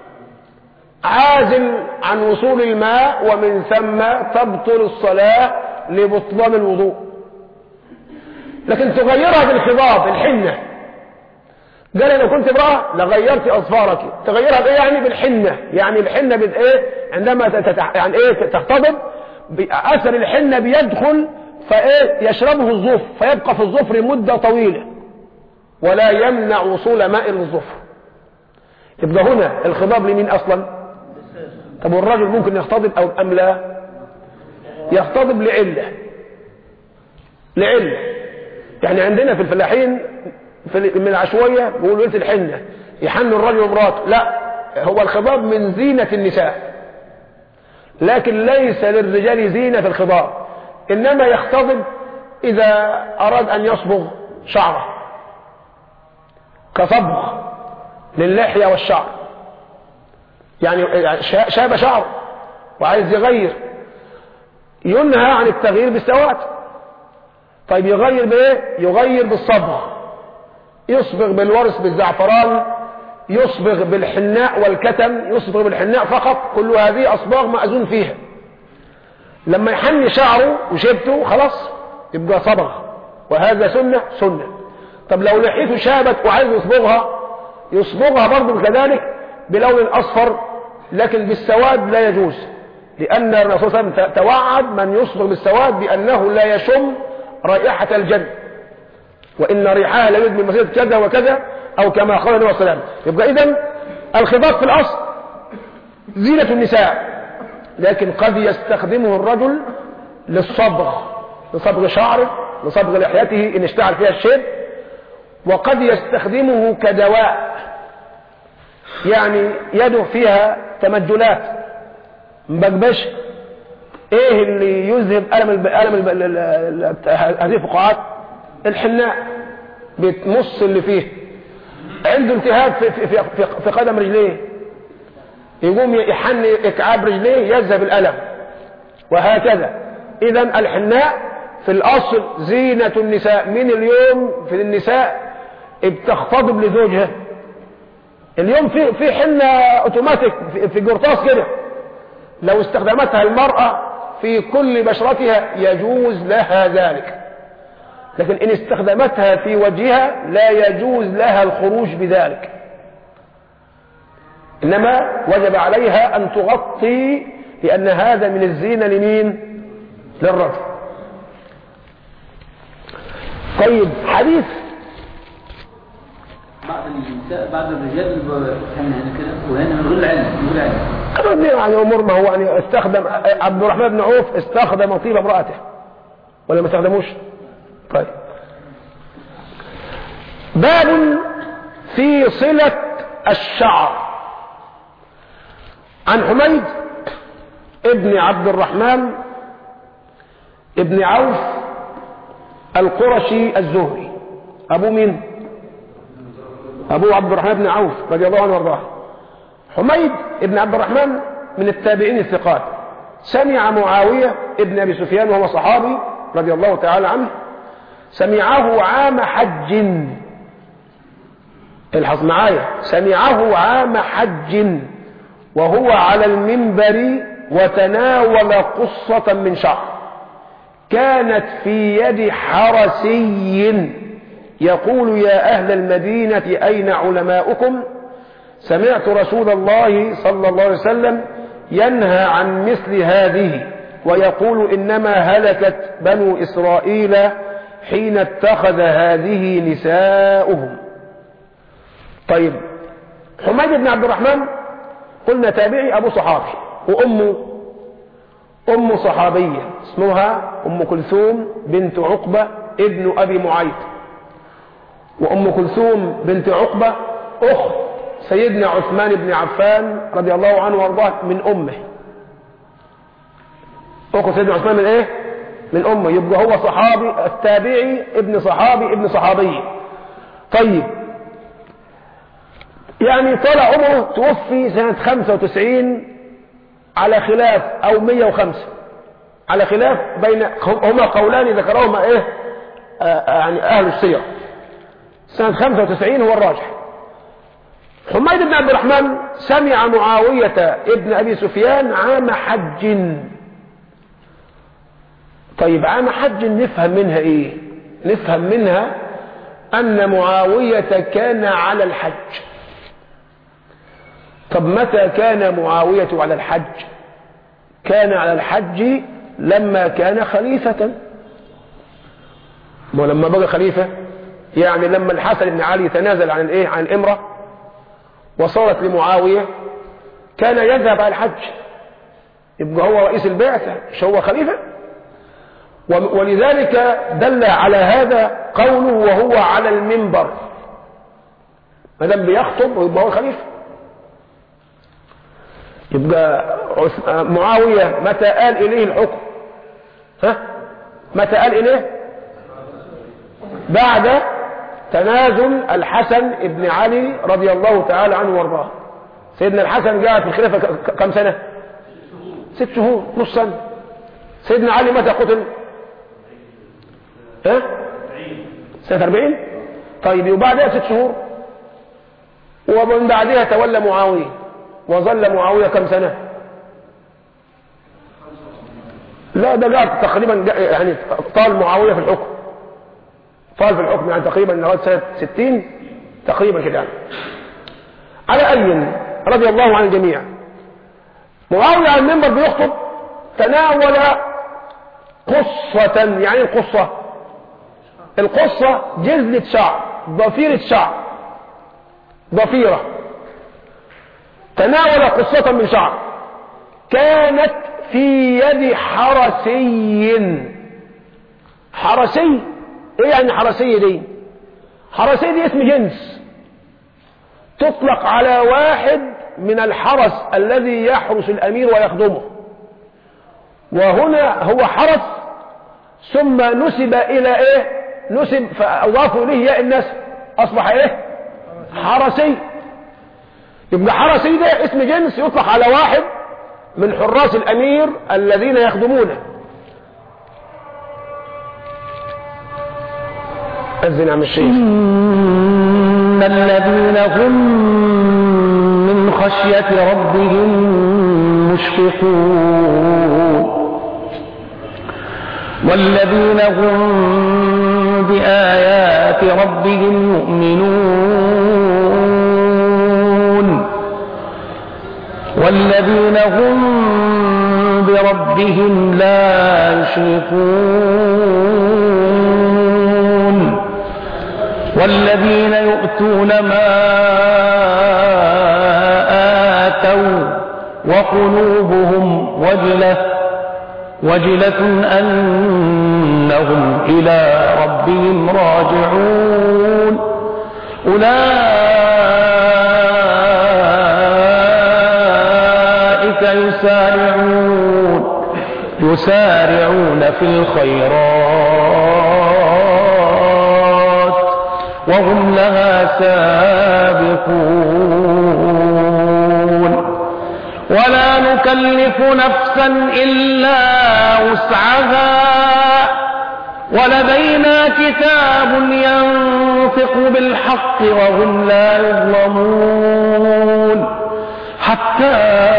عازل عن وصول الماء ومن ثم تبطل الصلاة لبطلان الوضوء لكن تغيرها بالخضاب الحنة قال لو كنت امرأة لغيرت أظفارك تغيرها بإيه يعني بالحنة يعني الحنة بت إيه عندما تتح... يعني إيه تختضب أثر الحنة بيدخل فإيه يشربه الظفر فيبقى في الظفر مدة طويلة ولا يمنع وصول ماء للظفر يبقى هنا الخضاب لمين أصلا طب والرجل ممكن يختضب أو أم لا يختضب لعلة لعلة يعني عندنا في الفلاحين في من العشوية بيقولوا ليلة الحنة يحن الرجل ومراته لا هو الخضاب من زينة النساء لكن ليس للرجال زينة في الخضاب إنما يختضب إذا أراد أن يصبغ شعره كصبغ للحية والشعر يعني شا- شاب شعر وعايز يغير ينهى عن التغيير بالسواد طيب يغير بايه يغير بالصبغ يصبغ بالورس بالزعفران يصبغ بالحناء والكتم يصبغ بالحناء فقط كل هذه اصباغ مأذون فيها لما يحني شعره وشبته خلاص يبقى صبغ وهذا سنة سنة طب لو لحيته شابت وعايز يصبغها يصبغها برضه كذلك بلون اصفر لكن بالسواد لا يجوز لان الرسول صلى الله عليه وسلم توعد من يصبغ بالسواد بانه لا يشم رائحة الجنة وان ريحها لا يوجد من مسيرة كذا وكذا او كما قال النبي صلى الله عليه وسلم يبقى اذا الخضاب في الاصل زينة النساء لكن قد يستخدمه الرجل للصبغ لصبغ شعره لصبغ لحيته ان اشتعل فيها الشيب وقد يستخدمه كدواء يعني يده فيها تمجلات مبجبش ايه اللي يذهب الم الب... الم الب... ال- ال- ال- هذه الفقاعات الحناء بتمص اللي فيه عنده التهاب في في في, في, في قدم رجليه يقوم يحني اكعاب رجليه يذهب الالم وهكذا اذا الحناء في الاصل زينة النساء من اليوم في النساء بتختضب لزوجها اليوم في في حنة اوتوماتيك في, في قرطاس كده لو استخدمتها المرأة في كل بشرتها يجوز لها ذلك لكن إن استخدمتها في وجهها لا يجوز لها الخروج بذلك إنما وجب عليها أن تغطي لأن هذا من الزينة لمين للرجل طيب حديث بعض النساء بعض الرجال كان هنا كده وهنا من غير علم من غير علم أنا دي يعني أمور ما هو يعني استخدم عبد الرحمن بن عوف استخدم طيب امرأته ولا ما استخدموش طيب باب في صلة الشعر عن حميد ابن عبد الرحمن ابن عوف القرشي الزهري أبو مين أبو عبد الرحمن بن عوف رضي الله عنه وارضاه حميد بن عبد الرحمن من التابعين الثقات سمع معاوية ابن أبي سفيان وهو صحابي رضي الله تعالى عنه سمعه عام حج الحظ معايا سمعه عام حج وهو على المنبر وتناول قصة من شعر كانت في يد حرسي يقول يا أهل المدينة أين علماؤكم سمعت رسول الله صلى الله عليه وسلم ينهى عن مثل هذه ويقول إنما هلكت بنو إسرائيل حين اتخذ هذه نساؤهم طيب حميد بن عبد الرحمن قلنا تابعي أبو صحابي وأمه أم صحابية اسمها أم كلثوم بنت عقبة ابن أبي معيط وأم كلثوم بنت عقبة أخت سيدنا عثمان بن عفان رضي الله عنه وارضاه من أمه أخت سيدنا عثمان من إيه؟ من أمه يبقى هو صحابي التابعي ابن صحابي ابن صحابي طيب يعني طلع عمره توفي سنة 95 على خلاف أو 105 على خلاف بين هما قولان ذكرهما إيه آه يعني أهل السير سنة 95 هو الراجح حميد بن عبد الرحمن سمع معاوية ابن أبي سفيان عام حج طيب عام حج نفهم منها إيه نفهم منها أن معاوية كان على الحج طب متى كان معاوية على الحج كان على الحج لما كان خليفة ولما بقى خليفة يعني لما الحسن بن علي تنازل عن الايه عن الامرة وصارت لمعاوية كان يذهب على الحج يبقى هو رئيس البعثة مش هو خليفة ولذلك دل على هذا قوله وهو على المنبر ما دام بيخطب ويبقى هو الخليفه يبقى معاوية متى قال إليه الحكم ها متى قال إليه بعد تنازل الحسن ابن علي رضي الله تعالى عنه وارضاه سيدنا الحسن جاء في الخلافة كم سنة ست شهور نص سنة سيدنا علي متى قتل ها سنة 40 طيب وبعدها ست شهور ومن بعدها تولى معاوية وظل معاوية كم سنة لا ده جاء تقريبا جاء يعني طال معاوية في الحكم طال في الحكم يعني تقريبا لغاية سنة 60 تقريبا كده يعني على أي رضي الله عن الجميع معاوية على المنبر بيخطب تناول قصة يعني القصة القصة جزلة شعر ضفيرة شعر ضفيرة تناول قصة من شعر كانت في يد حرسي حرسي ايه يعني حرسي دي حرسي دي اسم جنس تطلق على واحد من الحرس الذي يحرس الامير ويخدمه وهنا هو حرس ثم نسب الى ايه نسب فاضافوا اليه ياء النسب اصبح ايه حرسي يبقى حرسي ده اسم جنس يطلق على واحد من حراس الامير الذين يخدمونه اذن عم الشيخ إن الذين هم من خشية ربهم مشفقون والذين هم بآيات ربهم يؤمنون والذين هم بربهم لا يشركون والذين يؤتون ما آتوا وقلوبهم وجلة وجلة أنهم إلى ربهم راجعون أولئك يسارعون يسارعون في الخيرات وهم لها سابقون ولا نكلف نفسا إلا وسعها ولدينا كتاب ينطق بالحق وهم لا يظلمون حتى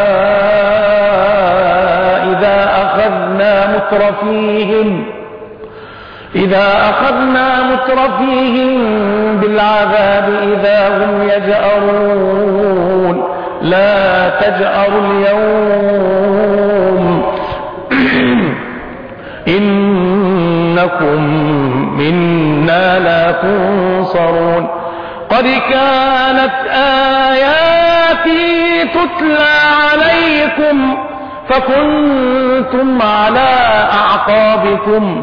إذا أخذنا مترفيهم إذا أخذنا مترفيهم بالعذاب إذا هم يجأرون لا تجأروا اليوم إنكم منا لا تنصرون قد كانت آياتي تتلى عليكم فكنتم على أعقابكم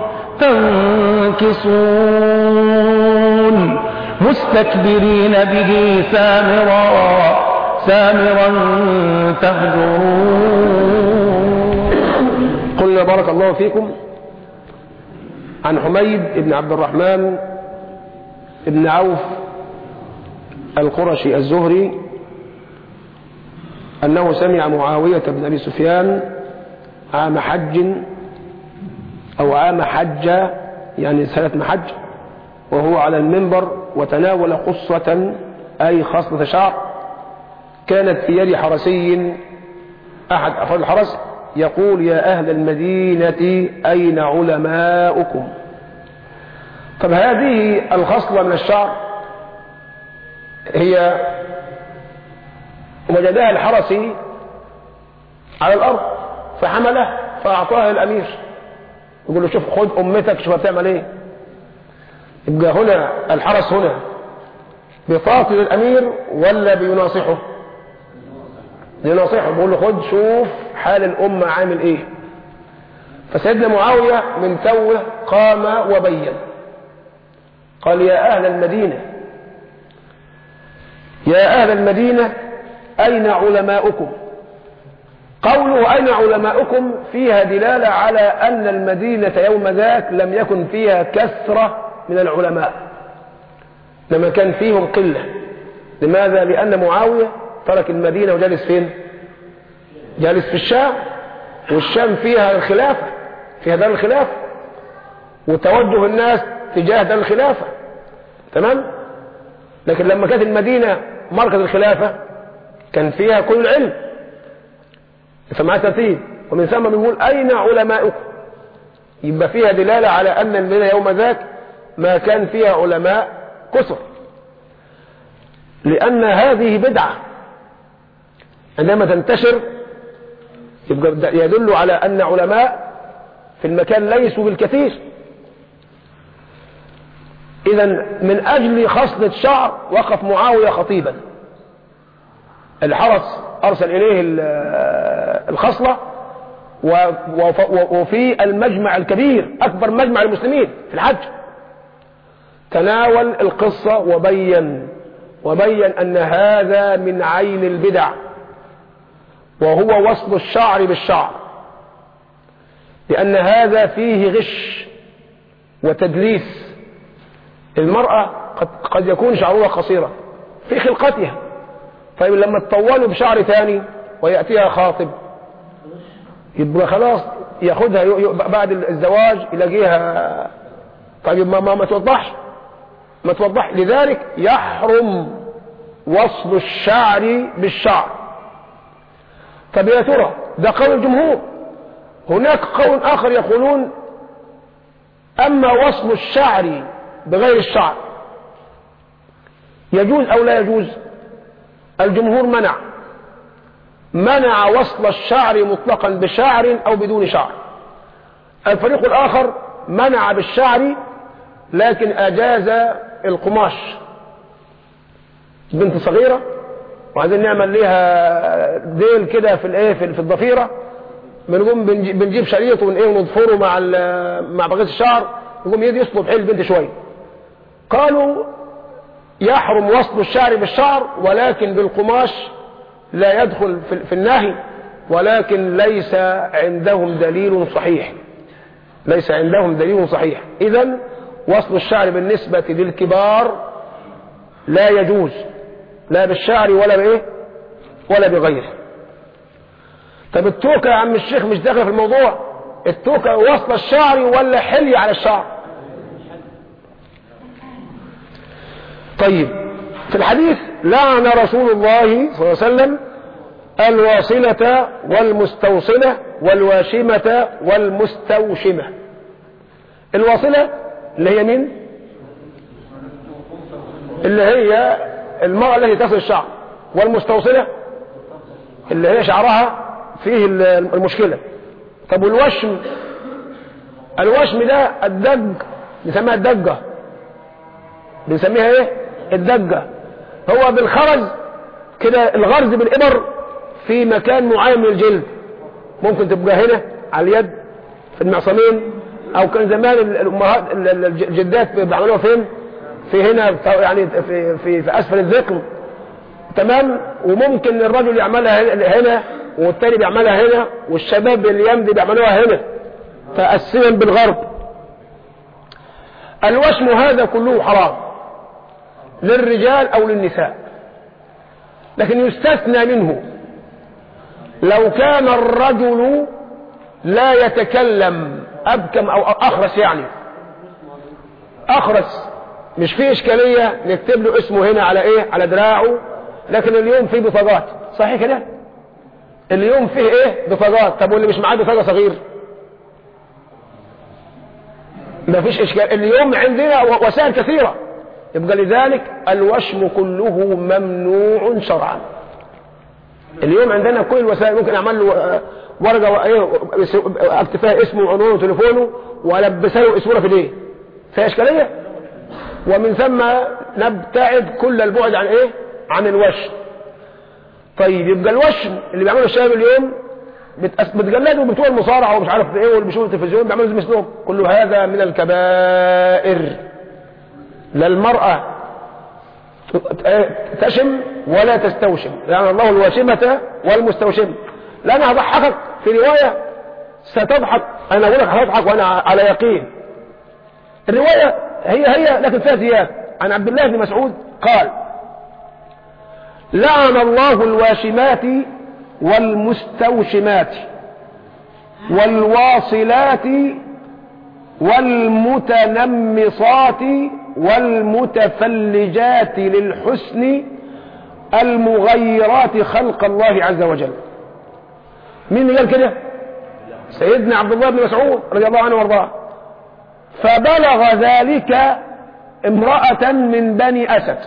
تنكصون مستكبرين به سامرا سامرا تهجرون قلنا بارك الله فيكم عن حميد بن عبد الرحمن بن عوف القرشي الزهري أنه سمع معاوية بن أبي سفيان عام حج أو عام حج يعني سنة محج وهو على المنبر وتناول قصة أي خصلة شعر كانت في يد حرسي أحد أفراد الحرس يقول يا أهل المدينة أين علماؤكم طب هذه الخصلة من الشعر هي وجدها الحرسي على الأرض فحمله فأعطاها للأمير يقول له شوف خد أمتك شوف بتعمل إيه يبقى هنا الحرس هنا بيطاطي للأمير ولا بيناصحه يناصحه بيقول له خد شوف حال الأمة عامل إيه فسيدنا معاوية من توه قام وبين قال يا أهل المدينة يا أهل المدينة أين علماؤكم قوله أين علماؤكم فيها دلالة على أن المدينة يوم ذاك لم يكن فيها كثرة من العلماء لما كان فيهم قلة لماذا؟ لأن معاوية ترك المدينة وجالس فين؟ جالس في الشام والشام فيها الخلافة فيها دار الخلافة وتوجه الناس تجاه دار الخلافة تمام؟ لكن لما كانت المدينة مركز الخلافة كان فيها كل العلم فمع ترتيب ومن ثم بنقول أين علماؤكم يبقى فيها دلالة على أن المدينة يوم ذاك ما كان فيها علماء كثر لأن هذه بدعة عندما تنتشر يبقى يدل على أن علماء في المكان ليسوا بالكثير إذا من أجل خصلة شعر وقف معاوية خطيبا الحرس أرسل إليه الخصلة وفي المجمع الكبير أكبر مجمع المسلمين في الحج تناول القصة وبين وبين أن هذا من عين البدع وهو وصل الشعر بالشعر لأن هذا فيه غش وتدليس المرأة قد, قد يكون شعرها قصيرة في خلقتها طيب لما تطوله بشعر ثاني ويأتيها خاطب يبقى خلاص ياخدها بعد الزواج يلاقيها طيب ما, ما, ما توضحش ما توضح لذلك يحرم وصل الشعر بالشعر طب يا ترى ده قول الجمهور هناك قول آخر يقولون أما وصل الشعر بغير الشعر يجوز أو لا يجوز الجمهور منع منع وصل الشعر مطلقا بشعر أو بدون شعر الفريق الآخر منع بالشعر لكن أجاز القماش بنت صغيرة وعايزين نعمل ليها ديل كده في الايه في الضفيره بنقوم بنجيب شريط ونايه ونضفره مع مع بقيه الشعر يقوم يدي يصلب حيل البنت شويه قالوا يحرم وصل الشعر بالشعر ولكن بالقماش لا يدخل في النهي ولكن ليس عندهم دليل صحيح ليس عندهم دليل صحيح اذا وصل الشعر بالنسبة للكبار لا يجوز لا بالشعر ولا بايه ولا بغيره طب التوكة يا عم الشيخ مش داخل في الموضوع التوكة وصل الشعر ولا حلي على الشعر طيب في الحديث لعن رسول الله صلى الله عليه وسلم الواصلة والمستوصلة والواشمة والمستوشمة الواصلة اللي هي مين اللي هي المرأة التي تصل الشعر والمستوصلة اللي هي شعرها فيه المشكلة طب والوشم الوشم ده الدج نسميها الدجة بنسميها ايه الدجة هو بالخرز كده الغرز بالإبر في مكان معين من الجلد ممكن تبقى هنا على اليد في المعصمين او كان زمان الامهات الجدات بيعملوها فين في هنا يعني في في, في اسفل الذقن تمام وممكن الرجل يعملها هنا والتاني بيعملها هنا والشباب الايام دي بيعملوها هنا تقسما بالغرب الوشم هذا كله حرام للرجال او للنساء لكن يستثنى منه لو كان الرجل لا يتكلم أبكم أو أخرس يعني أخرس مش فيه إشكالية نكتب له اسمه هنا على إيه على دراعه لكن اليوم فيه بطاقات صحيح كده اليوم فيه إيه بطاقات طب واللي مش معاه بطاقة صغير ما فيش إشكال اليوم عندنا وسائل كثيرة يبقى لذلك الوشم كله ممنوع شرعا اليوم عندنا كل الوسائل ممكن اعمل له ورقه ايه اكتب فيها اسمه وعنوانه وتليفونه والبسها له اسوره في ايديه فيها اشكاليه ومن ثم نبتعد كل البعد عن ايه عن الوشم طيب يبقى الوشم اللي بيعمله الشباب اليوم بتجلدوا بتوع المصارعه ومش عارف ايه واللي بيشوفوا التلفزيون بيعملوا زي مثلهم كل هذا من الكبائر لا المراه تشم ولا تستوشم يعني الله الواشمة والمستوشم لا أنا هضحكك في رواية ستضحك أنا أقول لك هتضحك وأنا على يقين الرواية هي هي لكن فيها زيادة عن عبد الله بن مسعود قال لعن الله الواشمات والمستوشمات والواصلات والمتنمصات والمتفلجات للحسن المغيرات خلق الله عز وجل مين اللي قال كده سيدنا عبد الله بن مسعود رضي الله عنه وارضاه فبلغ ذلك امرأة من بني أسد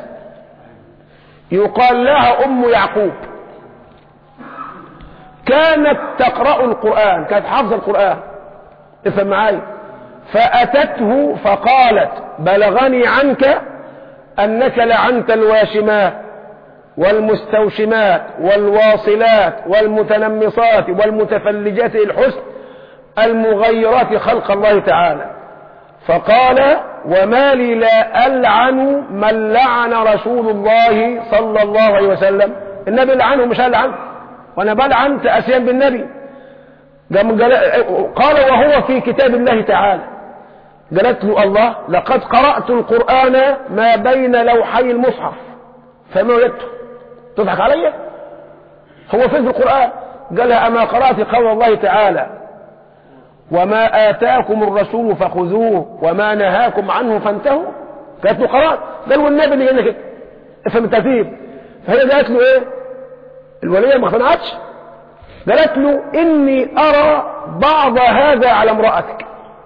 يقال لها أم يعقوب كانت تقرأ القرآن كانت حافظة القرآن افهم معايا فأتته فقالت بلغني عنك أنك لعنت الواشمات والمستوشمات والواصلات والمتنمصات والمتفلجات الحسن المغيرات خلق الله تعالى فقال وما لي لا ألعن من لعن رسول الله صلى الله عليه وسلم النبي لعنه مش ألعن وأنا بلعن تأسيا بالنبي قال وهو في كتاب الله تعالى قالت له الله لقد قرأت القرآن ما بين لوحي المصحف فما وجدته تضحك علي هو فين في القرآن قالها أما قرأت قول الله تعالى وما آتاكم الرسول فخذوه وما نهاكم عنه فانتهوا قالت له قرأت قال والنبي اللي هنا كده افهم الترتيب فهي قالت له ايه الولية ما اقتنعتش قالت له إني أرى بعض هذا على امرأتك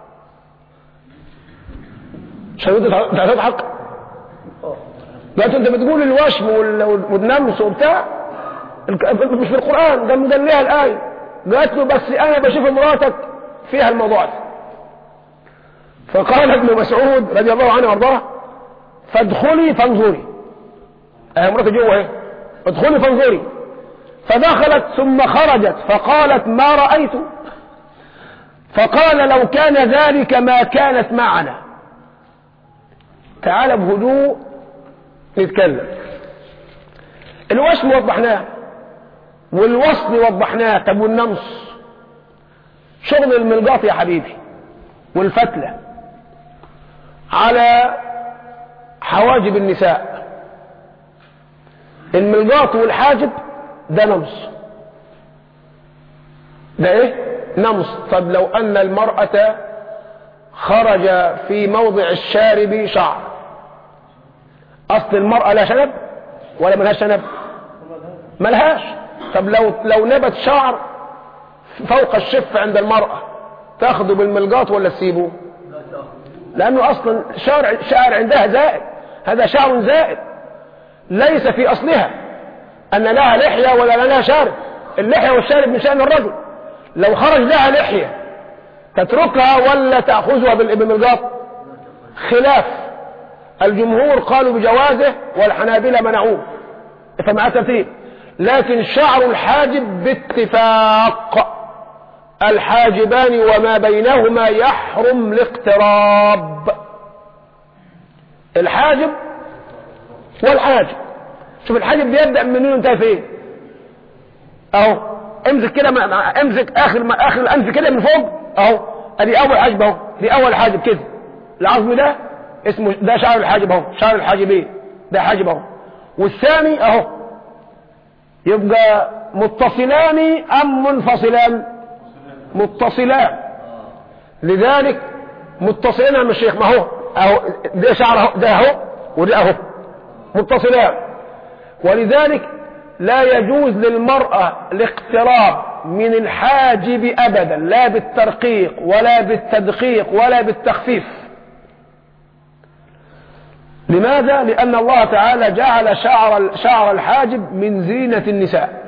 عشان انت تضحك قالت انت بتقول الوشم والنمس وبتاع مش في القرآن ده مدليها الآية قالت له بس أنا بشوف امرأتك فيها الموضوع ده فقال ابن مسعود رضي الله عنه وارضاه فادخلي فانظري اهي مراتي جوه اهي ادخلي فانظري فدخلت ثم خرجت فقالت ما رأيت فقال لو كان ذلك ما كانت معنا تعال بهدوء نتكلم الوشم وضحناه والوصل وضحناه طب والنمص شغل الملقاط يا حبيبي والفتلة على حواجب النساء الملقاط والحاجب ده نمص ده ايه نمص طب لو ان المرأة خرج في موضع الشارب شعر اصل المرأة لا شنب ولا ملهاش شنب ملهاش طب لو لو نبت شعر فوق الشف عند المرأة تاخده بالملقاط ولا تسيبه لانه اصلا شعر شعر عندها زائد هذا شعر زائد ليس في اصلها ان لها لحية ولا لها شارب اللحية والشارب من شأن الرجل لو خرج لها لحية تتركها ولا تأخذها بالملقاط خلاف الجمهور قالوا بجوازه والحنابلة منعوه فمع ترتيب لكن شعر الحاجب باتفاق الحاجبان وما بينهما يحرم الاقتراب الحاجب والحاجب شوف الحاجب بيبدأ من منين وانتهى فين اهو امسك كده امسك اخر اخر الانف كده من فوق اهو ادي اول حاجب اهو دي اول حاجب كده العظم ده اسمه ده شعر الحاجب اهو شعر الحاجبين ده حاجب اهو والثاني اهو يبقى متصلان ام منفصلان متصلان لذلك متصلين يا الشيخ ما هو اهو ده شعر اهو ده اهو وده اهو متصلان ولذلك لا يجوز للمرأة الاقتراب من الحاجب ابدا لا بالترقيق ولا بالتدقيق ولا بالتخفيف لماذا؟ لأن الله تعالى جعل شعر شعر الحاجب من زينة النساء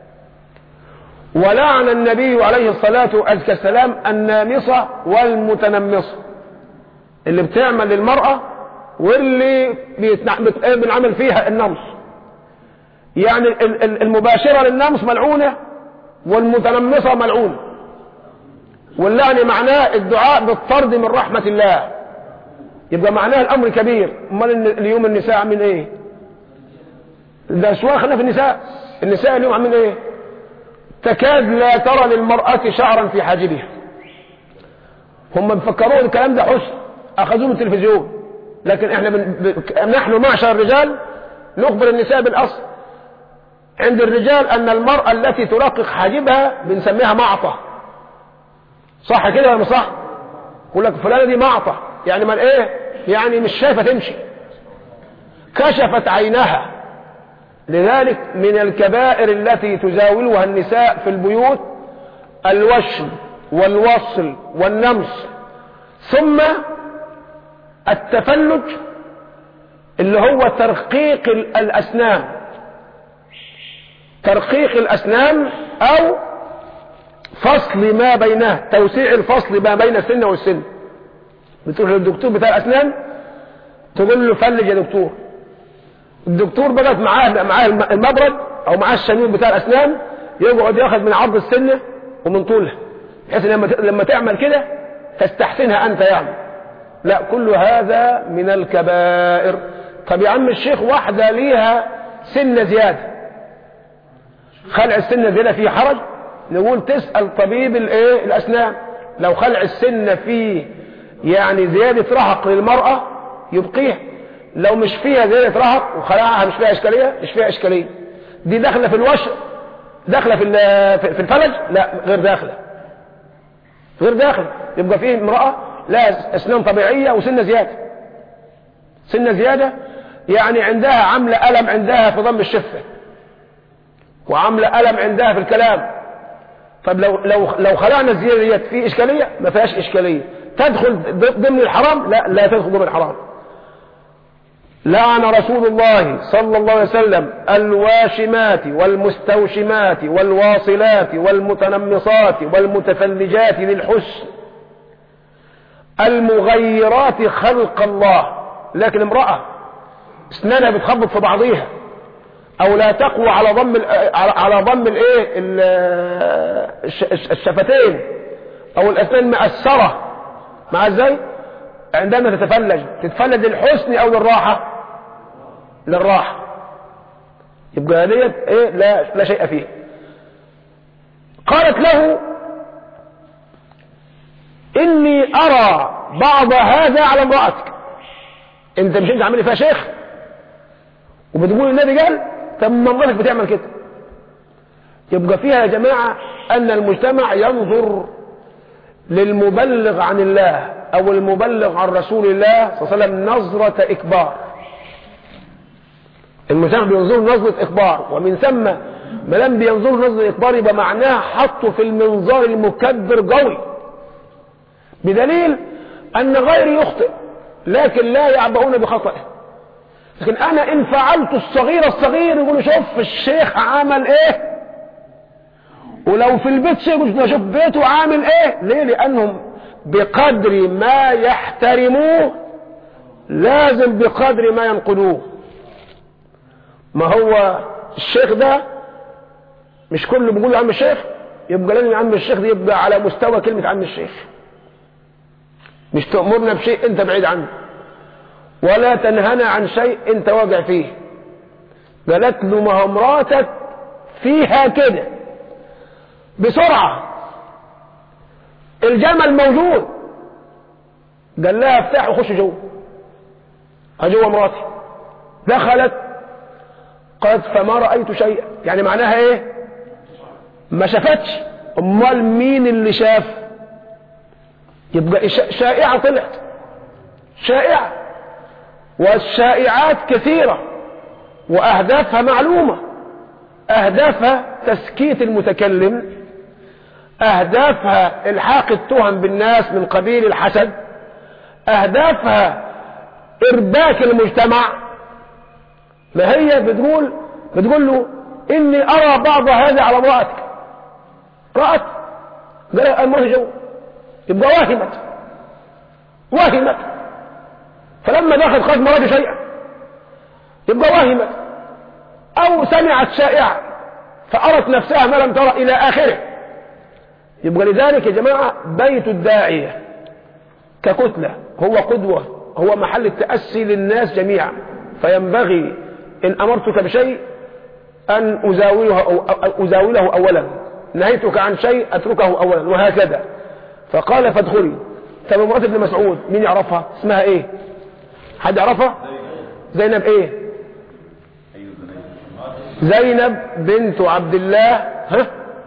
ولعن النبي عليه الصلاة والسلام النامصة والمتنمصة اللي بتعمل للمرأة واللي بنعمل فيها النمص يعني المباشرة للنمص ملعونة والمتنمصة ملعونة واللعن معناه الدعاء بالطرد من رحمة الله يبقى معناه الامر كبير امال اليوم النساء عاملين ايه ده شويه خلينا في النساء النساء اليوم عاملين ايه تكاد لا ترى للمرأة شعرا في حاجبها هم مفكرون الكلام ده حسن اخذوه من التلفزيون لكن احنا من... ب... نحن معشر الرجال نخبر النساء بالاصل عند الرجال ان المرأة التي ترقق حاجبها بنسميها معطة صح كده ولا مش صح يقول لك فلانة دي معطة يعني ما ايه يعني مش شايفة تمشي كشفت عينها لذلك من الكبائر التي تزاولها النساء في البيوت الوشم والوصل والنمس ثم التفلج اللي هو ترقيق الأسنان ترقيق الأسنان أو فصل ما بينها توسيع الفصل ما بين السن والسن بتروح للدكتور بتاع الأسنان تقول له فلج يا دكتور الدكتور بقت معاه معاه المبرد او معاه الشنيور بتاع الاسنان يقعد ياخذ من عرض السنه ومن طولها بحيث لما لما تعمل كده تستحسنها انت يعني لا كل هذا من الكبائر طب يا عم الشيخ واحده ليها سنه زياده خلع السنه زياده فيه حرج نقول تسال طبيب الايه الاسنان لو خلع السنه فيه يعني زياده رهق للمراه يبقيها لو مش فيها زيادة رهق وخلعها مش فيها إشكالية مش فيها إشكالية دي داخلة في الوشر داخلة في في الفلج لا غير داخلة غير داخلة يبقى فيه امرأة لا أسنان طبيعية وسنة زيادة سنة زيادة يعني عندها عاملة ألم عندها في ضم الشفة وعاملة ألم عندها في الكلام طب لو لو لو خلعنا الزيادة ديت في إشكالية ما فيهاش إشكالية تدخل ضمن الحرام لا لا تدخل ضمن الحرام لعن رسول الله صلى الله عليه وسلم الواشمات والمستوشمات والواصلات والمتنمصات والمتفلجات للحسن المغيرات خلق الله لكن امرأة اسنانها بتخبط في بعضيها او لا تقوى على ضم على ضم الايه الشفتين او الاسنان مأثرة مع ازاي عندما تتفلج تتفلج للحسن او للراحة للراحة يبقى ديت ايه لا لا شيء فيه قالت له اني ارى بعض هذا على امرأتك انت مش انت عامل فيها شيخ وبتقول النبي قال طب ما مراتك بتعمل كده يبقى فيها يا جماعة أن المجتمع ينظر للمبلغ عن الله أو المبلغ عن رسول الله صلى الله عليه وسلم نظرة إكبار المجتمع بينظر نظرة إكبار ومن ثم ما لم بينظر نظرة إكبار يبقى معناها حطه في المنظار المكبر قوي بدليل أن غيري يخطئ لكن لا يعبؤون بخطئه لكن أنا إن فعلت الصغير الصغير يقولوا شوف الشيخ عمل إيه ولو في البيت شيء يقولوا شوف بيته عامل إيه ليه لأنهم بقدر ما يحترموه لازم بقدر ما ينقلوه ما هو الشيخ ده مش كله بيقول عم الشيخ يبقى لازم عم الشيخ ده يبقى على مستوى كلمة عم الشيخ مش تأمرنا بشيء انت بعيد عنه ولا تنهنا عن شيء انت واقع فيه قالت له ما هو مراتك فيها كده بسرعة الجمل موجود قال لها افتح وخش جوه جوه مراتي دخلت قالت فما رأيت شيئا يعني معناها ايه ما شافتش امال مين اللي شاف يبقى شائعة طلعت شائعة والشائعات كثيرة وأهدافها معلومة أهدافها تسكيت المتكلم أهدافها إلحاق التهم بالناس من قبيل الحسد أهدافها إرباك المجتمع ما هي بتقول بتقول له إني أرى بعض هذا على امرأتك رأت قال المرأة جو يبقى واهمت واهمت فلما دخل قد مراد شيئا يبقى واهمت أو سمعت شائعة فأرت نفسها ما لم ترى إلى آخره يبقى لذلك يا جماعة بيت الداعية ككتلة هو قدوة هو محل التأسي للناس جميعا فينبغي إن أمرتك بشيء أن أزاوله, أو أزاوله أولا نهيتك عن شيء أتركه أولا وهكذا فقال فادخلي طب امرأة ابن مسعود مين يعرفها اسمها ايه حد يعرفها زينب ايه زينب بنت عبد الله ها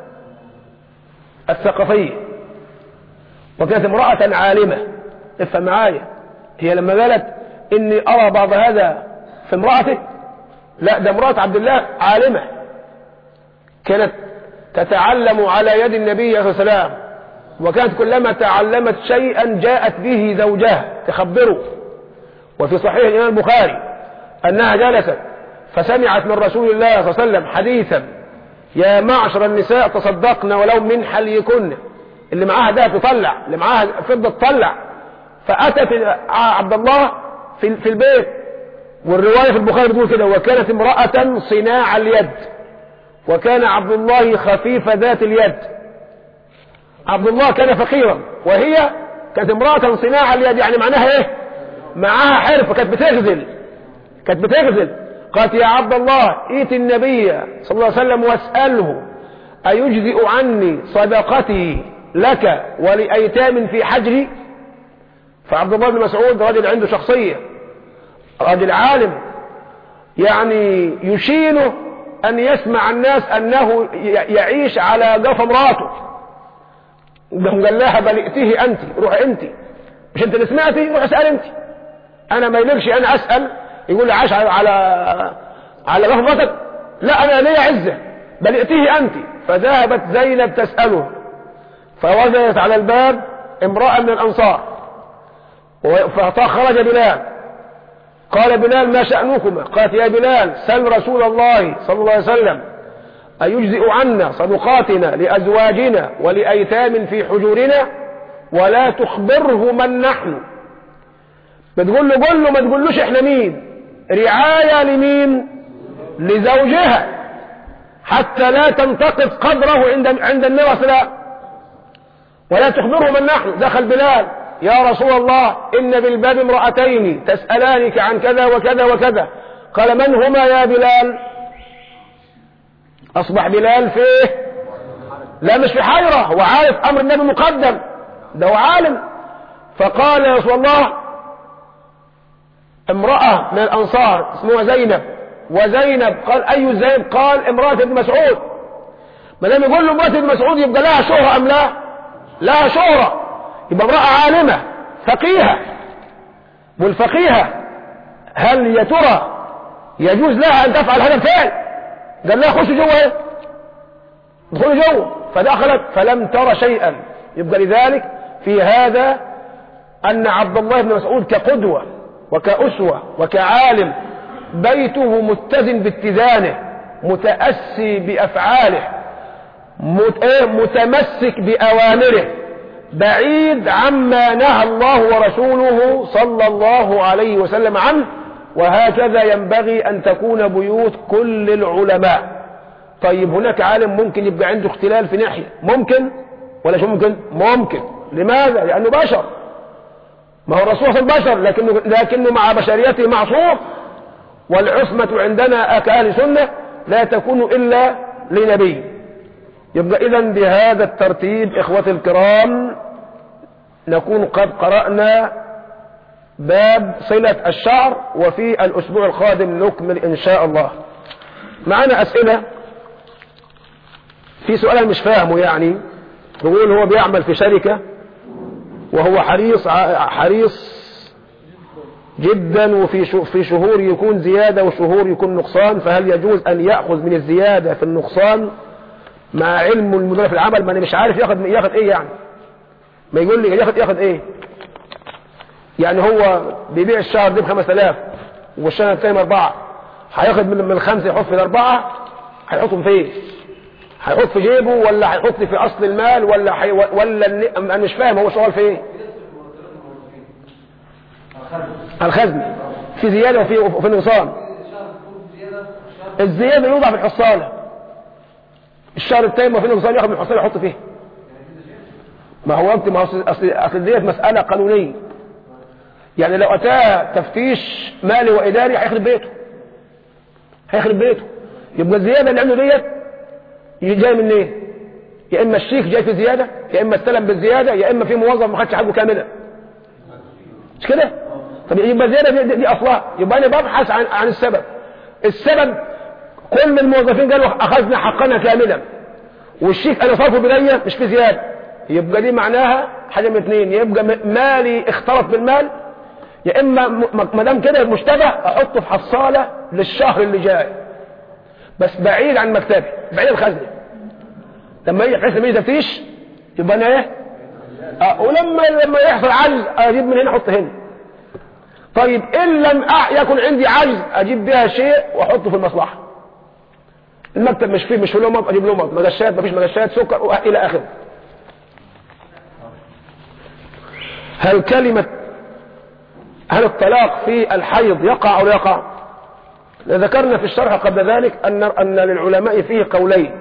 الثقفية وكانت امرأة عالمة افهم معايا هي لما قالت اني ارى بعض هذا في امرأتك لا ده امرأة عبد الله عالمة كانت تتعلم على يد النبي صلى الله عليه وسلم وكانت كلما تعلمت شيئا جاءت به زوجها تخبره وفي صحيح الإمام البخاري أنها جلست فسمعت من رسول الله صلى الله عليه وسلم حديثا يا معشر النساء تصدقن ولو من حليكن اللي معاها ده تطلع اللي معاها فضة تطلع فأتت عبد الله في, في البيت والرواية في البخاري بتقول كده وكانت امرأة صناع اليد وكان عبد الله خفيف ذات اليد عبد الله كان فقيرا وهي كانت امرأة صناع اليد يعني معناها ايه معاها حرفة كانت بتغزل كانت بتغزل قالت يا عبد الله ايت النبي صلى الله عليه وسلم واسأله أيجزئ عني صدقتي لك ولأيتام في حجري فعبد الله بن مسعود راجل عنده شخصية راجل عالم يعني يشينه أن يسمع الناس أنه يعيش على قف امراته قال لها بل ائتيه أنت روح أنت مش أنت اللي سمعتي روح اسأل أنت أنا ما يليقش أنا أسأل يقول لي عاش على على على قف امراتك لا أنا لي عزة بل ائتيه أنت فذهبت زينب تسأله فوجدت على الباب امرأة من الأنصار فخرج بلال قال بلال ما شأنكما قالت يا بلال سل رسول الله صلى الله عليه وسلم أيجزئ عنا صدقاتنا لأزواجنا ولأيتام في حجورنا ولا تخبره من نحن بتقول له قول له ما تقولوش احنا مين رعاية لمين لزوجها حتى لا تنتقص قدره عند عند النبي صلى الله عليه وسلم ولا تخبره من نحن دخل بلال يا رسول الله إن بالباب امرأتين تسألانك عن كذا وكذا وكذا قال من هما يا بلال أصبح بلال فيه لا مش في حيرة هو عارف أمر النبي مقدم ده هو عالم فقال يا رسول الله امرأة من الأنصار اسمها زينب وزينب قال أي زينب قال امرأة ابن مسعود ما دام يقول له امرأة ابن مسعود يبقى لها شهرة أم لا لها شهرة يبقى امرأة عالمة فقيهة والفقيهة هل يا ترى يجوز لها أن تفعل هذا الفعل قال لها خش جوه ايه ادخلوا جوه فدخلت فلم ترى شيئا يبقى لذلك في هذا أن عبد الله بن مسعود كقدوة وكأسوة وكعالم بيته متزن باتزانه متأسي بأفعاله مت- إيه؟ متمسك بأوامره بعيد عما نهى الله ورسوله صلى الله عليه وسلم عنه وهكذا ينبغي أن تكون بيوت كل العلماء طيب هناك عالم ممكن يبقى عنده اختلال في ناحية ممكن ولا شو ممكن ممكن لماذا لأنه بشر ما هو الرسول صلى البشر لكنه, لكنه مع بشريته معصوم والعصمة عندنا كأهل سنة لا تكون إلا لنبي يبقى إذا بهذا الترتيب إخوة الكرام نكون قد قرأنا باب صلة الشعر وفي الأسبوع القادم نكمل إن شاء الله معنا أسئلة في سؤال أنا مش فاهمه يعني بيقول هو بيعمل في شركة وهو حريص ع- حريص جدا وفي شو- في شهور يكون زيادة وشهور يكون نقصان فهل يجوز أن يأخذ من الزيادة في النقصان مع علم المدير في العمل ما أنا مش عارف ياخد ياخد إيه يعني ما يقول لي ياخد ياخد إيه يعني هو بيبيع الشهر ده ب 5000 والشهر الثاني أربعة هياخد من من الخمسة يحط في الأربعة هيحطهم فين؟ هيحط في جيبه ولا هيحط في أصل المال ولا حي ولا الن- أنا مش فاهم هو شغال في إيه؟ الخزن في زيادة وفي وفي نقصان الزيادة يوضع في الحصالة الشهر التاني ما في نقصان ياخد من الحصالة يحط فيه ما هو انت ما هو اصل اصل أصل ديت مسألة قانونية يعني لو اتاه تفتيش مالي واداري هيخرب بيته هيخرب بيته يبقى الزيادة اللي عنده ديت جاي من ايه يا اما الشيك جاي في زيادة يا اما استلم بالزيادة يا اما في موظف ما خدش حقه كاملا مش كده طب يبقى زيادة دي, دي, دي اصلها يبقى انا ببحث عن عن السبب السبب كل الموظفين قالوا اخذنا حقنا كاملا والشيك انا صرفه بنية مش في زيادة يبقى دي معناها حاجة من اثنين يبقى م- مالي اختلط بالمال يا اما م- ما دام كده مشتبه احطه في حصالة للشهر اللي جاي بس بعيد عن مكتبي بعيد عن الخزنة لما يجي بحيث لما يجي تفتيش يبقى انا ايه آه ولما لما يحصل عجز اجيب من هنا احط هنا طيب ان لم أع- يكن عندي عجز اجيب بها شيء واحطه في المصلحه المكتب مش فيه مش فيه لمط اجيب لمط مجشات مفيش مجشات سكر و- الى اخره هل كلمه هل الطلاق في الحيض يقع او لا يقع ذكرنا في الشرح قبل ذلك ان ان للعلماء فيه قولين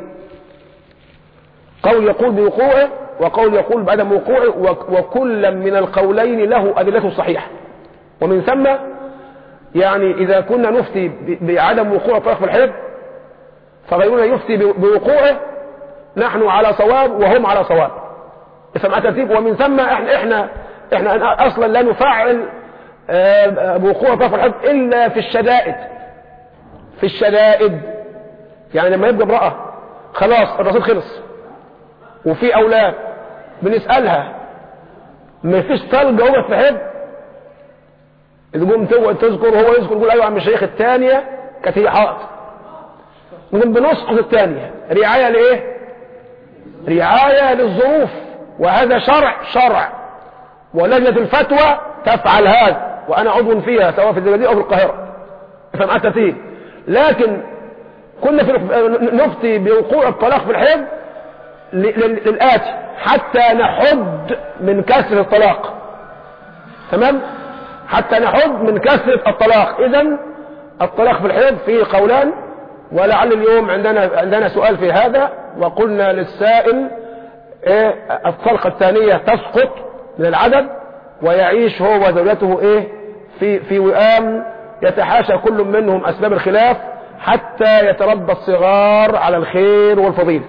قول يقول بوقوعه وقول يقول بعدم وقوعه وك- وكل من القولين له أدلته صحيحة ومن ثم يعني إذا كنا نفتي ب- بعدم وقوع الطلاق في الحيض فغيرنا يفتي ب- بوقوعه نحن على صواب وهم على صواب اسمع ترتيب ومن ثم احنا احنا احنا اصلا لا نفعل آه، بوقوع الطلاق في الحيض الا في الشدائد في الشدائد يعني لما يبقى امرأة خلاص الرصيد خلص وفي اولاد بنسالها ما فيش طلقه هو في حب تقوم تو- تذكر هو يذكر يقول ايوه يا عم الشيخ الثانيه كانت هي حائط نقوم بنسقط الثانيه رعايه لايه رعايه للظروف وهذا شرع شرع ولجنه الفتوى تفعل هذا وانا عضو فيها سواء في الزباديه او في القاهره افهم الترتيب لكن كنا في نفتي بوقوع الطلاق في الحيض ل- لل- للآتي حتى نحد من كسر الطلاق تمام حتى نحد من كسر الطلاق إذا الطلاق في الحيض فيه قولان ولعل اليوم عندنا عندنا سؤال في هذا وقلنا للسائل إيه الطلقة الثانية تسقط من العدد ويعيش هو وزوجته إيه في في وئام يتحاشى كل منهم أسباب الخلاف حتى يتربى الصغار على الخير والفضيله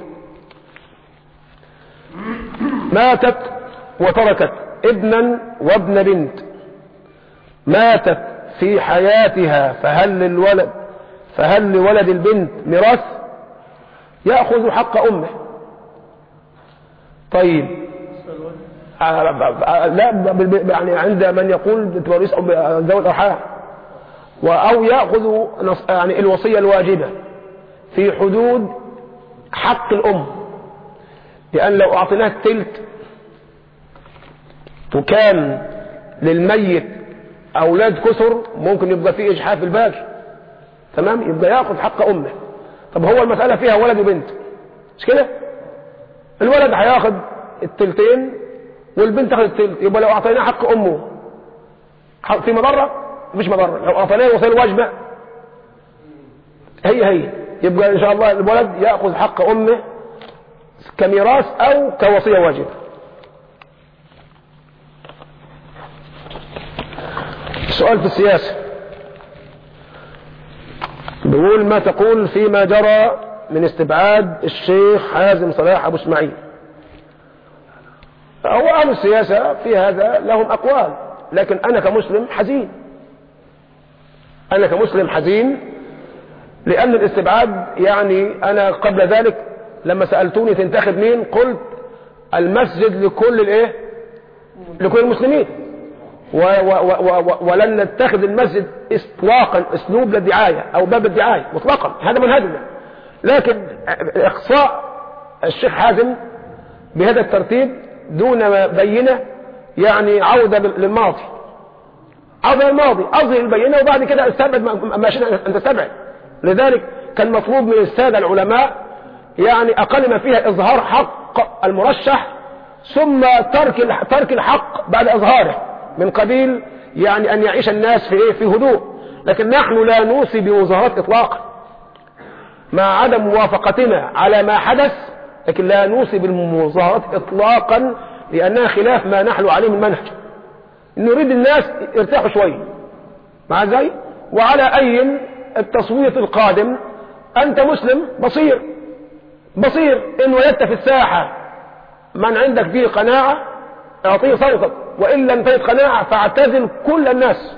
ماتت وتركت ابنا وابن بنت ماتت في حياتها فهل للولد فهل لولد البنت ميراث يأخذ حق أمه طيب لا ب- ب- يعني عند من يقول توريث أو ذوي الأرحام و- أو يأخذ نص- يعني الوصية الواجبة في حدود حق الأم لأن لو أعطيناه التلت وكان للميت أولاد كثر ممكن يبقى فيه إجحاف الباقي تمام يبقى ياخذ حق أمه طب هو المسألة فيها ولد وبنت مش كده الولد هياخد التلتين والبنت تاخد التلت يبقى لو أعطيناه حق أمه ح- في مضرة مفيش مضرة لو أعطيناه وصية واجبة هي هي يبقى إن شاء الله الولد يأخذ حق أمه كميراث أو كوصية واجبة سؤال في السياسة بيقول ما تقول فيما جرى من استبعاد الشيخ حازم صلاح أبو اسماعيل هو أهل السياسة في هذا لهم أقوال لكن أنا كمسلم حزين أنا كمسلم حزين لأن الاستبعاد يعني أنا قبل ذلك لما سألتوني تنتخب مين قلت المسجد لكل الايه لكل المسلمين و و و و ولن نتخذ المسجد اطلاقا اسلوب للدعاية او باب الدعاية مطلقا هذا منهجنا لكن اقصاء الشيخ حازم بهذا الترتيب دون ما بينة يعني عودة بال- للماضي عودة للماضي اظهر البينة وبعد كده استبعد ما ما شئنا ان تستبعد لذلك كان مطلوب من السادة العلماء يعني اقل ما فيها اظهار حق المرشح ثم ترك الح- ترك الحق بعد اظهاره من قبيل يعني ان يعيش الناس في ايه في هدوء لكن نحن لا نوصي بمظاهرات اطلاقا مع عدم موافقتنا على ما حدث لكن لا نوصي بالمظاهرات اطلاقا لانها خلاف ما نحن عليه من منهج نريد الناس يرتاحوا شويه مع ازاي وعلى اي التصويت القادم انت مسلم بصير بصير ان وجدت في الساحه من عندك فيه قناعه اعطيه صوتك وان لم تجد قناعه فاعتزل كل الناس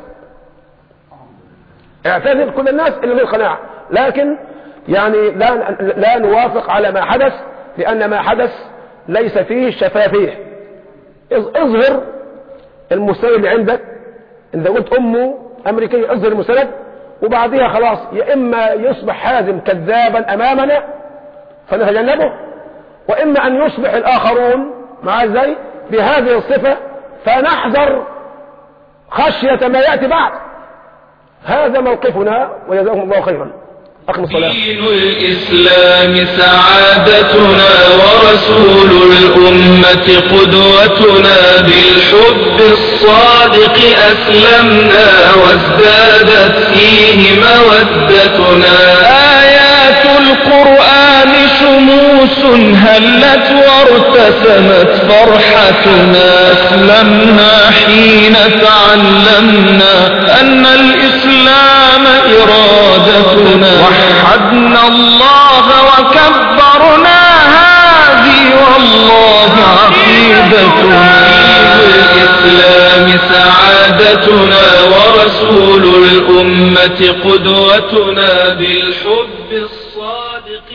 اعتزل كل الناس اللي غير قناعه لكن يعني لا لا نوافق على ما حدث لان ما حدث ليس فيه شفافيه اظ- اظهر المستند اللي عندك اذا قلت امه امريكيه اظهر المستند وبعدها خلاص يا اما يصبح حازم كذابا امامنا فنتجنبه واما ان يصبح الاخرون مع ازاي بهذه الصفه فنحذر خشيه ما ياتي بعد هذا موقفنا وجزاكم الله خيرا اقم الصلاه دين الإسلام سعادتنا ورسول الأمة قدوتنا بالحب الصادق أسلمنا وازدادت فيه مودتنا آيات القرآن شموس هلت وارتسمت فرحتنا أسلمنا حين تعلمنا أن الإسلام إرادتنا وحدنا الله وكبرنا هذه والله عقيدتنا الإسلام سعادتنا ورسول الأمة قدوتنا بالحب الصادق